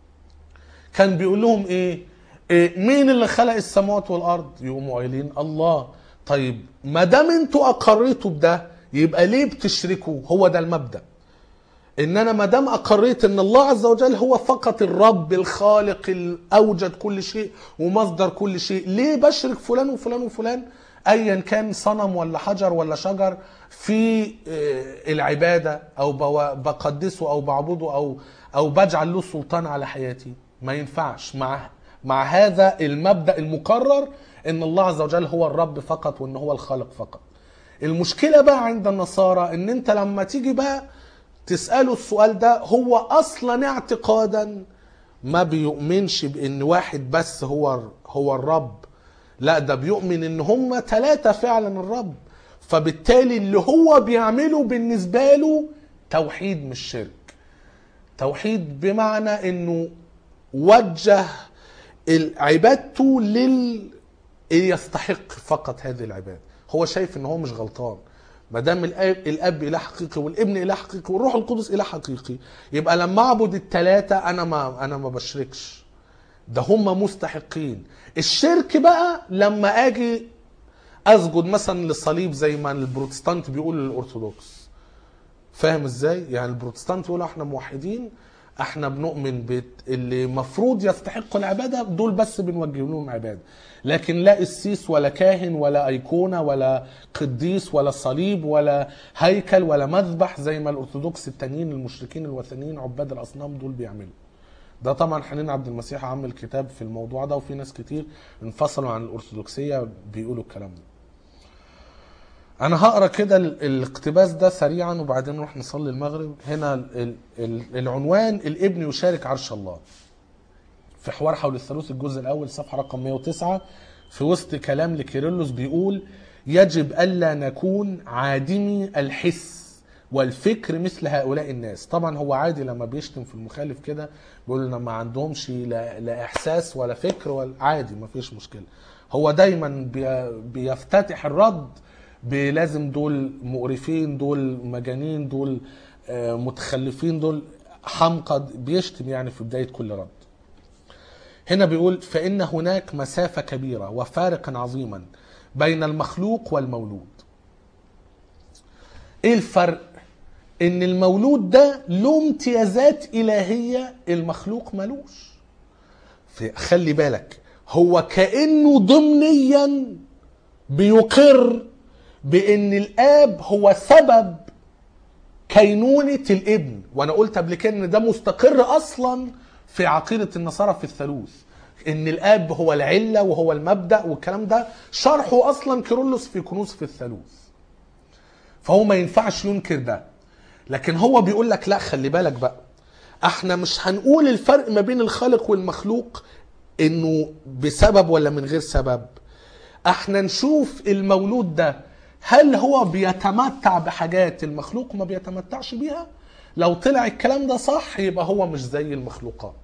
كان بيقول لهم ايه, إيه مين اللي خلق السماوات والارض يقوموا قايلين الله طيب ما دام انتوا اقريتوا بده يبقى ليه بتشركوا هو ده المبدا ان انا ما دام اقريت ان الله عز وجل هو فقط الرب الخالق الاوجد كل شيء ومصدر كل شيء ليه بشرك فلان وفلان وفلان ايا كان صنم ولا حجر ولا شجر في آه، العباده او بوا- بقدسه او بعبده او او بجعل له سلطان على حياتي ما ينفعش مع مع هذا المبدا المقرر ان الله عز وجل هو الرب فقط وان هو الخالق فقط المشكله بقى عند النصارى ان انت لما تيجي بقى تساله السؤال ده هو اصلا اعتقادا ما بيؤمنش بان واحد بس هو هو الرب لا ده بيؤمن ان هم ثلاثة فعلا الرب فبالتالي اللي هو بيعمله بالنسبة له توحيد مش شرك توحيد بمعنى انه وجه عبادته لل يستحق فقط هذه العباده هو شايف ان هو مش غلطان ما دام الاب الاب اله حقيقي والابن اله حقيقي والروح القدس اله حقيقي يبقى لما اعبد الثلاثه انا ما انا ما بشركش ده هم مستحقين الشرك بقى لما اجي اسجد مثلا للصليب زي ما البروتستانت بيقول للارثوذكس فاهم ازاي يعني البروتستانت يقولوا احنا موحدين احنا بنؤمن بت... اللي مفروض يستحقوا العباده دول بس بنوجه لهم عباده لكن لا قسيس ولا كاهن ولا ايقونه ولا قديس ولا صليب ولا هيكل ولا مذبح زي ما الارثوذكس التانيين المشركين الوثنيين عباد الاصنام دول بيعملوا ده طبعا حنين عبد المسيح عمل كتاب في الموضوع ده وفي ناس كتير انفصلوا عن الارثوذكسيه بيقولوا الكلام ده انا هقرا كده ال- الاقتباس ده سريعا وبعدين نروح نصلي المغرب هنا ال- ال- العنوان الابن يشارك عرش الله في حوار حول الثالوث الجزء الاول صفحه رقم 109 في وسط كلام لكيرلس بيقول يجب الا نكون عادمي الحس والفكر مثل هؤلاء الناس طبعا هو عادي لما بيشتم في المخالف كده بيقول ان ما عندهمش لا, لا احساس ولا فكر ولا عادي ما فيش مشكله هو دايما بي بيفتتح الرد بلازم دول مقرفين دول مجانين دول آه، متخلفين دول حمقى بيشتم يعني في بدايه كل رد هنا بيقول فإن هناك مسافة كبيرة وفارقا عظيما بين المخلوق والمولود ايه الفرق ان المولود ده له امتيازات الهية المخلوق ملوش في- خلي بالك هو كأنه ضمنيا بيقر بان الاب هو سبب كينونة الابن وانا قلت قبل كده ان ده مستقر اصلا في عقيدة النصارى في الثالوث ان الاب هو العلة وهو المبدأ والكلام ده شرحه اصلا كيرلس في كنوز في الثالوث فهو ما ينفعش ينكر ده لكن هو بيقول لك لا خلي بالك بقى احنا مش هنقول الفرق ما بين الخالق والمخلوق انه بسبب ولا من غير سبب احنا نشوف المولود ده هل هو بيتمتع بحاجات المخلوق ما بيتمتعش بيها لو طلع الكلام ده صح يبقى هو مش زي المخلوقات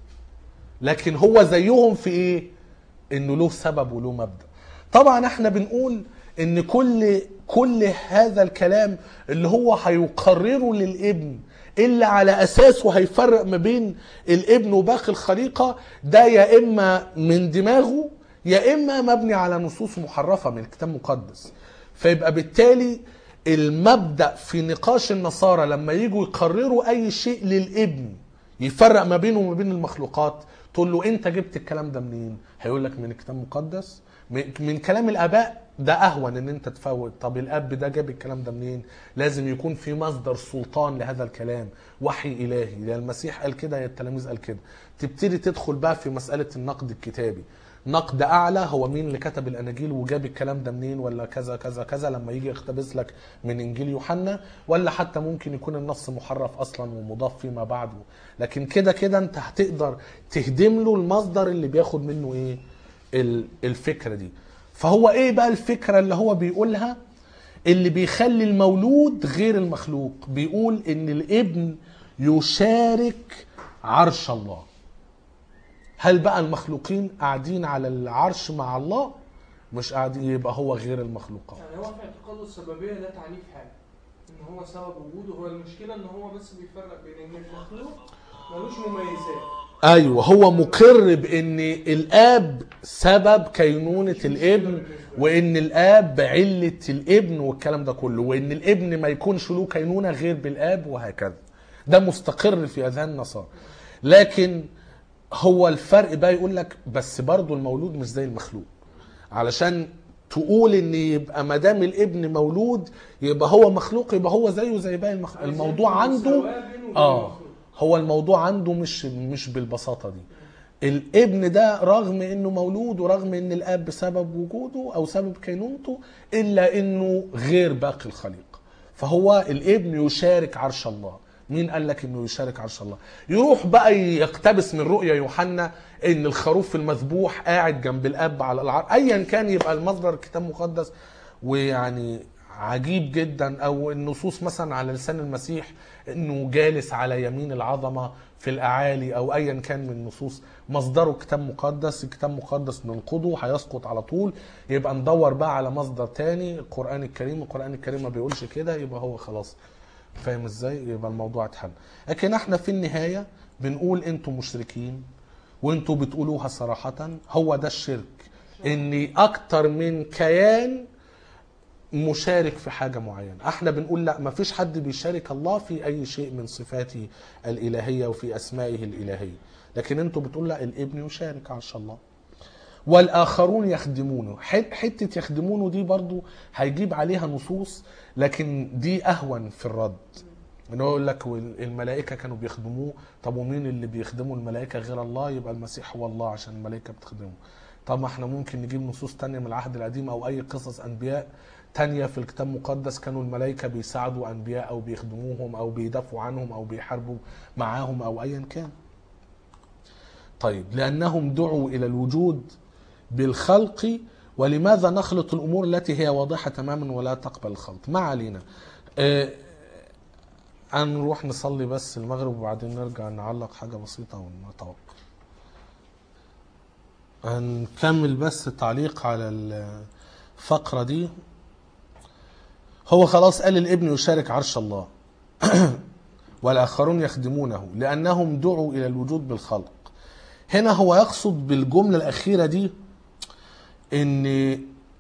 لكن هو زيهم في ايه انه له سبب وله مبدا طبعا احنا بنقول ان كل كل هذا الكلام اللي هو هيقرره للابن اللي على اساسه هيفرق ما بين الابن وباقي الخليقه ده يا اما من دماغه يا اما مبني على نصوص محرفه من الكتاب المقدس فيبقى بالتالي المبدا في نقاش النصارى لما يجوا يقرروا اي شيء للابن يفرق ما بينه وما بين المخلوقات تقول له انت جبت الكلام ده منين هيقول لك من الكتاب المقدس من من كلام الاباء ده اهون ان انت تفوت طب الاب ده جاب الكلام ده منين لازم يكون في مصدر سلطان لهذا الكلام وحي الهي يا المسيح قال كده يا التلاميذ قال كده تبتدي تدخل بقى في مساله النقد الكتابي نقد اعلى هو مين اللي كتب الاناجيل وجاب الكلام ده منين ولا كذا كذا كذا لما يجي يقتبس لك من انجيل يوحنا ولا حتى ممكن يكون النص محرف اصلا ومضاف فيما بعده لكن كده كده انت هتقدر تهدم له المصدر اللي بياخد منه ايه ال- الفكره دي فهو ايه بقى الفكره اللي هو بيقولها اللي بيخلي المولود غير المخلوق بيقول ان الابن يشارك عرش الله هل بقى المخلوقين قاعدين على العرش مع الله مش قاعد يبقى هو غير المخلوقات يعني هو في اعتقاده السببيه لا تعني في حاجه ان هو سبب وجوده هو المشكله ان هو بس بيفرق بين ان المخلوق ملوش مميزات ايوه هو مقر بان الاب سبب كينونه الابن وان الاب علة الابن والكلام ده كله وان الابن ما يكونش له كينونه غير بالاب وهكذا ده مستقر في اذهان النصارى لكن هو الفرق بقى يقول لك بس برضه المولود مش زي المخلوق علشان تقول ان يبقى ما دام الابن مولود يبقى هو مخلوق يبقى هو زيه زي باقي المخلوق الموضوع عنده اه هو الموضوع عنده مش مش بالبساطه دي الابن ده رغم انه مولود ورغم ان الاب سبب وجوده او سبب كينونته الا انه غير باقي الخليقه فهو الابن يشارك عرش الله مين قال لك انه يشارك عرش الله يروح بقى يقتبس من رؤيا يوحنا ان الخروف المذبوح قاعد جنب الاب على العرش ايا كان يبقى المصدر الكتاب المقدس ويعني عجيب جدا او النصوص مثلا على لسان المسيح انه جالس على يمين العظمه في الاعالي او ايا كان من النصوص مصدره كتاب مقدس الكتاب المقدس ننقضه هيسقط على طول يبقى ندور بقى على مصدر تاني القران الكريم القران الكريم ما بيقولش كده يبقى هو خلاص فاهم ازاي يبقى الموضوع اتحل لكن احنا في النهايه بنقول انتوا مشركين وانتوا بتقولوها صراحه هو ده الشرك ان اكتر من كيان مشارك في حاجه معينه احنا بنقول لا ما فيش حد بيشارك الله في اي شيء من صفاته الالهيه وفي اسمائه الالهيه لكن انتوا بتقول لا الابن يشارك عرش الله والاخرون يخدمونه ح- حته يخدمونه دي برضو هيجيب عليها نصوص لكن دي اهون في الرد ان هو يقول لك وال- الملائكه كانوا بيخدموه طب ومين اللي بيخدموا الملائكه غير الله يبقى المسيح هو الله عشان الملائكه بتخدمه طب ما احنا ممكن نجيب نصوص تانية من العهد القديم او اي قصص انبياء تانية في الكتاب المقدس كانوا الملائكة بيساعدوا انبياء او بيخدموهم او بيدافعوا عنهم او بيحاربوا معاهم او ايا كان طيب لانهم دعوا الى الوجود بالخلق ولماذا نخلط الامور التي هي واضحه تماما ولا تقبل الخلط ما علينا آه، هنروح نصلي بس المغرب وبعدين نرجع نعلق حاجه بسيطه ونتوقف هنكمل بس تعليق على الفقره دي هو خلاص قال الابن يشارك عرش الله والآخرون يخدمونه لأنهم دعوا إلى الوجود بالخلق هنا هو يقصد بالجملة الأخيرة دي إن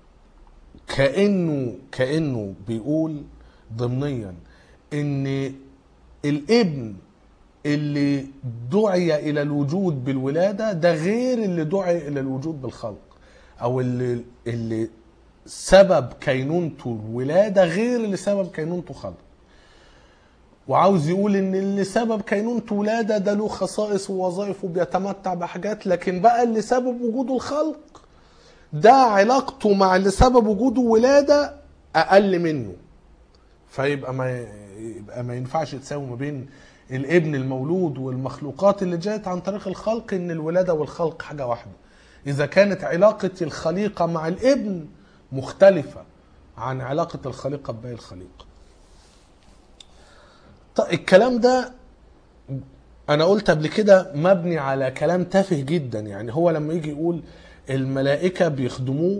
كأنه كأنه بيقول ضمنيا إن الابن اللي دعي إلى الوجود بالولادة ده غير اللي دعي إلى الوجود بالخلق أو اللي اللي سبب كينونته الولادة غير اللي سبب كينونته خلق وعاوز يقول ان اللي سبب كينونته ولاده ده له خصائص ووظائف وبيتمتع بحاجات لكن بقى اللي سبب وجوده الخلق ده علاقته مع اللي سبب وجوده ولاده اقل منه فيبقى ما يبقى ما ينفعش تساوي ما بين الابن المولود والمخلوقات اللي جاءت عن طريق الخلق ان الولاده والخلق حاجه واحده اذا كانت علاقه الخليقه مع الابن مختلفه عن علاقه الخليقه بباقي الخليقه طيب الكلام ده انا قلت قبل كده مبني على كلام تافه جدا يعني هو لما يجي يقول الملائكة بيخدموه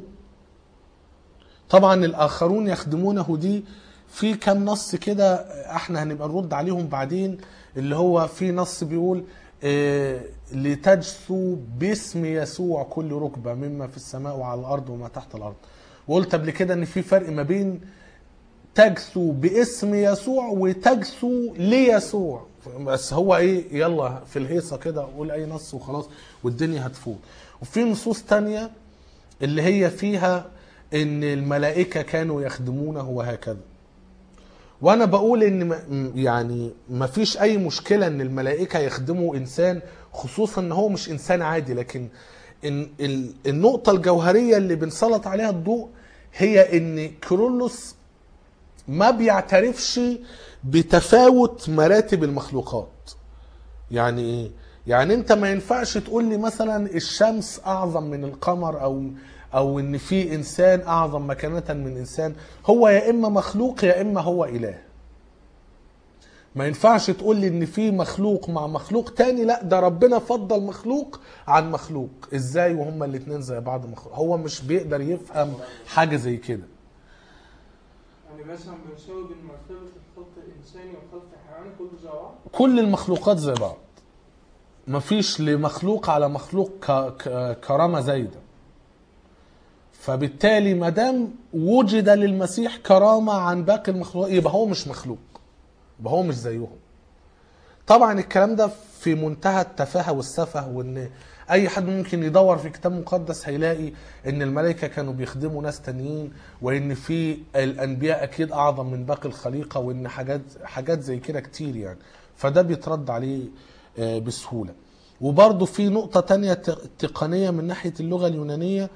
طبعا الاخرون يخدمونه دي في كام نص كده احنا هنبقى نرد عليهم بعدين اللي هو في نص بيقول آه، لتجثو باسم يسوع كل ركبة مما في السماء وعلى الارض وما تحت الارض وقلت قبل كده ان في فرق ما بين تجثو باسم يسوع وتجثو ليسوع بس هو ايه يلا في الهيصه كده قول اي نص وخلاص والدنيا هتفوت وفي نصوص تانية اللي هي فيها ان الملائكه كانوا يخدمونه وهكذا وانا بقول ان م- يعني ما فيش اي مشكله ان الملائكه يخدموا انسان خصوصا ان هو مش انسان عادي لكن إن ال- النقطه الجوهريه اللي بنسلط عليها الضوء هي ان كيرلس ما بيعترفش بتفاوت مراتب المخلوقات يعني ايه يعني انت ما ينفعش تقول لي مثلا الشمس اعظم من القمر او او ان في انسان اعظم مكانه من انسان هو يا اما مخلوق يا اما هو اله ما ينفعش تقول لي ان في مخلوق مع مخلوق تاني لا ده ربنا فضل مخلوق عن مخلوق ازاي وهما الاتنين زي بعض مخلوق هو مش بيقدر يفهم حاجة زي كده يعني مثلا بنساوي بين مرتبة الخلق الإنساني والخلق الحيواني كله زي بعض كل المخلوقات زي بعض مفيش لمخلوق على مخلوق ك... ك... كرامة زايدة فبالتالي ما دام وجد للمسيح كرامة عن باقي المخلوقات يبقى هو مش مخلوق يبقى هو مش زيهم طبعا الكلام ده في منتهى التفاهة والسفه وان اي حد ممكن يدور في كتاب مقدس هيلاقي ان الملائكة كانوا بيخدموا ناس تانيين وان في الانبياء اكيد اعظم من باقي الخليقة وان حاجات حاجات زي كده كتير يعني فده بيترد عليه آه، بسهولة وبرضه في نقطة تانية ت- تقنية من ناحية اللغة اليونانية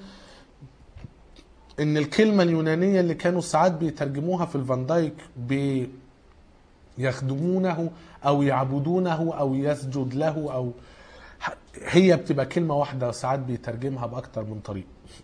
ان الكلمة اليونانية اللي كانوا ساعات بيترجموها في الفان دايك ب يخدمونه او يعبدونه او يسجد له او ح- هي بتبقى كلمة واحدة ساعات بيترجمها بأكتر من طريقة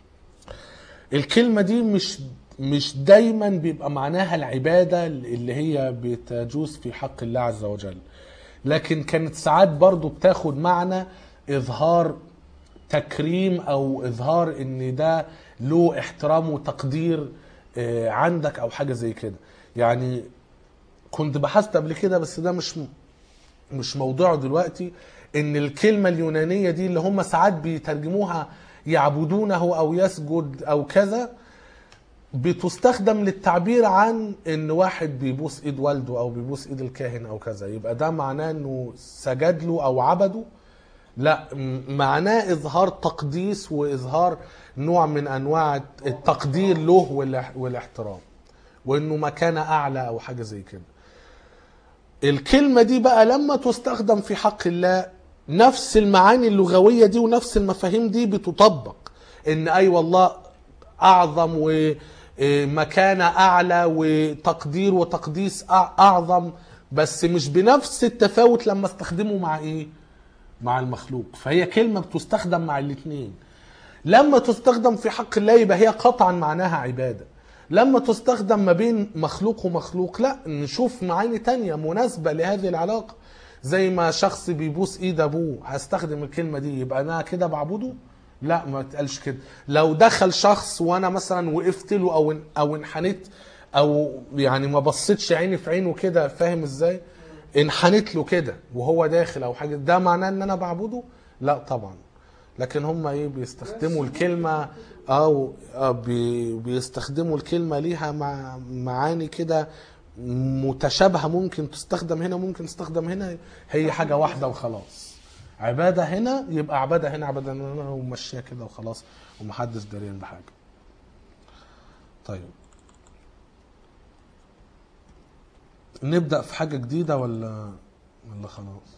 الكلمة دي مش مش دايما بيبقى معناها العبادة اللي هي بتجوز في حق الله عز وجل لكن كانت ساعات برضو بتاخد معنى إظهار تكريم أو إظهار إن ده له احترام وتقدير آه، عندك أو حاجة زي كده يعني كنت بحثت قبل كده بس ده مش مش موضوعه دلوقتي ان الكلمه اليونانيه دي اللي هم ساعات بيترجموها يعبدونه او يسجد او كذا بتستخدم للتعبير عن ان واحد بيبوس ايد والده او بيبوس ايد الكاهن او كذا يبقى ده معناه انه سجد له او عبده لا م- معناه اظهار تقديس واظهار نوع من انواع التقدير له والاح- والاحترام وانه مكانه اعلى او حاجه زي كده الكلمة دي بقى لما تستخدم في حق الله نفس المعاني اللغوية دي ونفس المفاهيم دي بتطبق ان اي والله اعظم ومكانة اعلى وتقدير وتقديس أع- اعظم بس مش بنفس التفاوت لما استخدمه مع ايه مع المخلوق فهي كلمة بتستخدم مع الاتنين لما تستخدم في حق الله يبقى هي قطعا معناها عبادة لما تستخدم ما بين مخلوق ومخلوق لا نشوف معاني تانية مناسبة لهذه العلاقة زي ما شخص بيبوس ايد ابوه هستخدم الكلمة دي يبقى انا كده بعبده لا ما تقالش كده لو دخل شخص وانا مثلا وقفت له او او انحنيت او يعني ما بصيتش عيني في عينه كده فاهم ازاي انحنيت له كده وهو داخل او حاجه ده معناه ان انا بعبده لا طبعا لكن هم ايه بيستخدموا الكلمه او آه، بي- بيستخدموا الكلمه ليها مع معاني كده متشابهه ممكن تستخدم هنا ممكن تستخدم هنا هي حاجه واحده وخلاص عباده هنا يبقى عباده هنا عباده هنا ومشيها كده وخلاص ومحدش داريان بحاجه طيب نبدا في حاجه جديده ولا ولا خلاص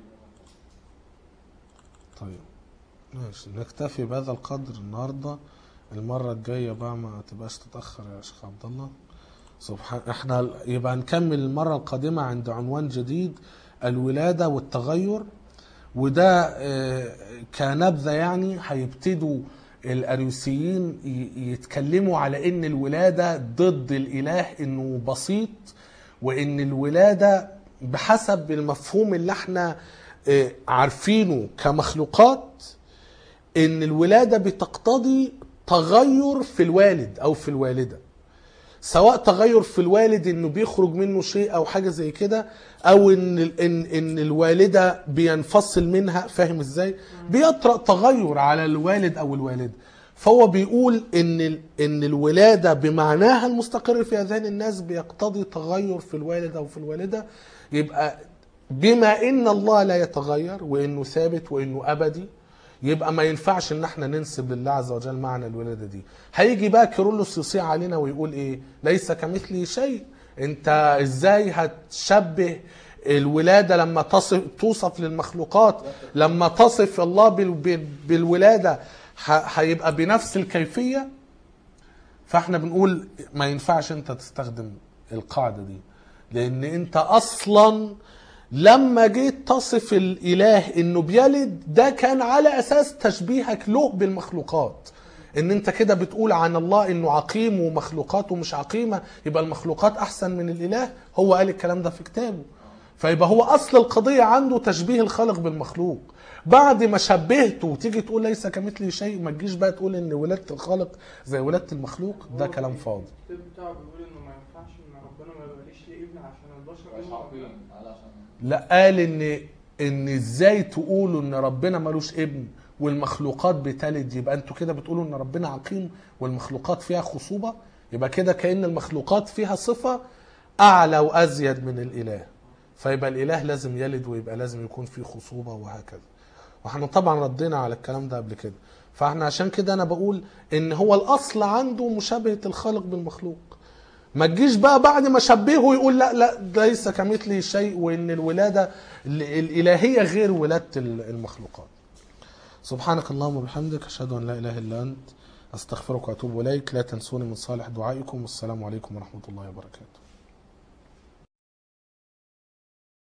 طيب ماشي نكتفي بهذا القدر النهارده المرة الجاية بقى ما تبقاش تتأخر يا شيخ عبد الله سبحان احنا يبقى نكمل المرة القادمة عند عنوان جديد الولادة والتغير وده آه، كنبذة يعني هيبتدوا الأريوسيين ي- يتكلموا على إن الولادة ضد الإله إنه بسيط وإن الولادة بحسب المفهوم اللي احنا آه، عارفينه كمخلوقات ان الولاده بتقتضي تغير في الوالد او في الوالده سواء تغير في الوالد انه بيخرج منه شيء او حاجه زي كده او ان ال- ان ان الوالده بينفصل منها فاهم ازاي بيطرأ تغير على الوالد او الوالده فهو بيقول ان ال- ان الولاده بمعناها المستقر في اذهان الناس بيقتضي تغير في الوالد او في الوالده يبقى بما ان الله لا يتغير وانه ثابت وانه ابدي يبقى ما ينفعش ان احنا ننسب لله عز وجل معنى الولاده دي هيجي بقى كيرلس يصيع علينا ويقول ايه ليس كمثله شيء انت ازاي هتشبه الولاده لما تصف توصف للمخلوقات لما تصف الله بال- بال- بالولاده ه- هيبقى بنفس الكيفيه فاحنا بنقول ما ينفعش انت تستخدم القاعده دي لان انت اصلا لما جيت تصف الاله انه بيلد ده كان على اساس تشبيهك له بالمخلوقات ان انت كده بتقول عن الله انه عقيم ومخلوقاته مش عقيمه يبقى المخلوقات احسن من الاله هو قال الكلام ده في كتابه فيبقى هو اصل القضيه عنده تشبيه الخالق بالمخلوق بعد ما شبهته وتيجي تقول ليس كمثله شيء ما تجيش بقى تقول ان ولاده الخالق زي ولاده المخلوق ده هو كلام في فاضي الكتاب بتاعه بيقول انه ما ينفعش ان ربنا ما يبقاليش ليه ابن عشان البشر مش هم عارفين أبناء. علشان لا قال ان ان ازاي تقولوا ان ربنا ملوش ابن والمخلوقات بتلد يبقى انتوا كده بتقولوا ان ربنا عقيم والمخلوقات فيها خصوبه يبقى كده كأن المخلوقات فيها صفه اعلى وازيد من الاله فيبقى الاله لازم يلد ويبقى لازم يكون فيه خصوبه وهكذا واحنا طبعا ردينا على الكلام ده قبل كده فاحنا عشان كده انا بقول ان هو الاصل عنده مشابهه الخالق بالمخلوق ما تجيش بقى بعد ما شبهه يقول لا لا ليس كمثله شيء وان الولاده ال- الالهيه غير ولاده ال- المخلوقات. سبحانك اللهم وبحمدك اشهد ان لا اله الا انت استغفرك واتوب اليك لا تنسوني من صالح دعائكم والسلام عليكم ورحمه الله وبركاته.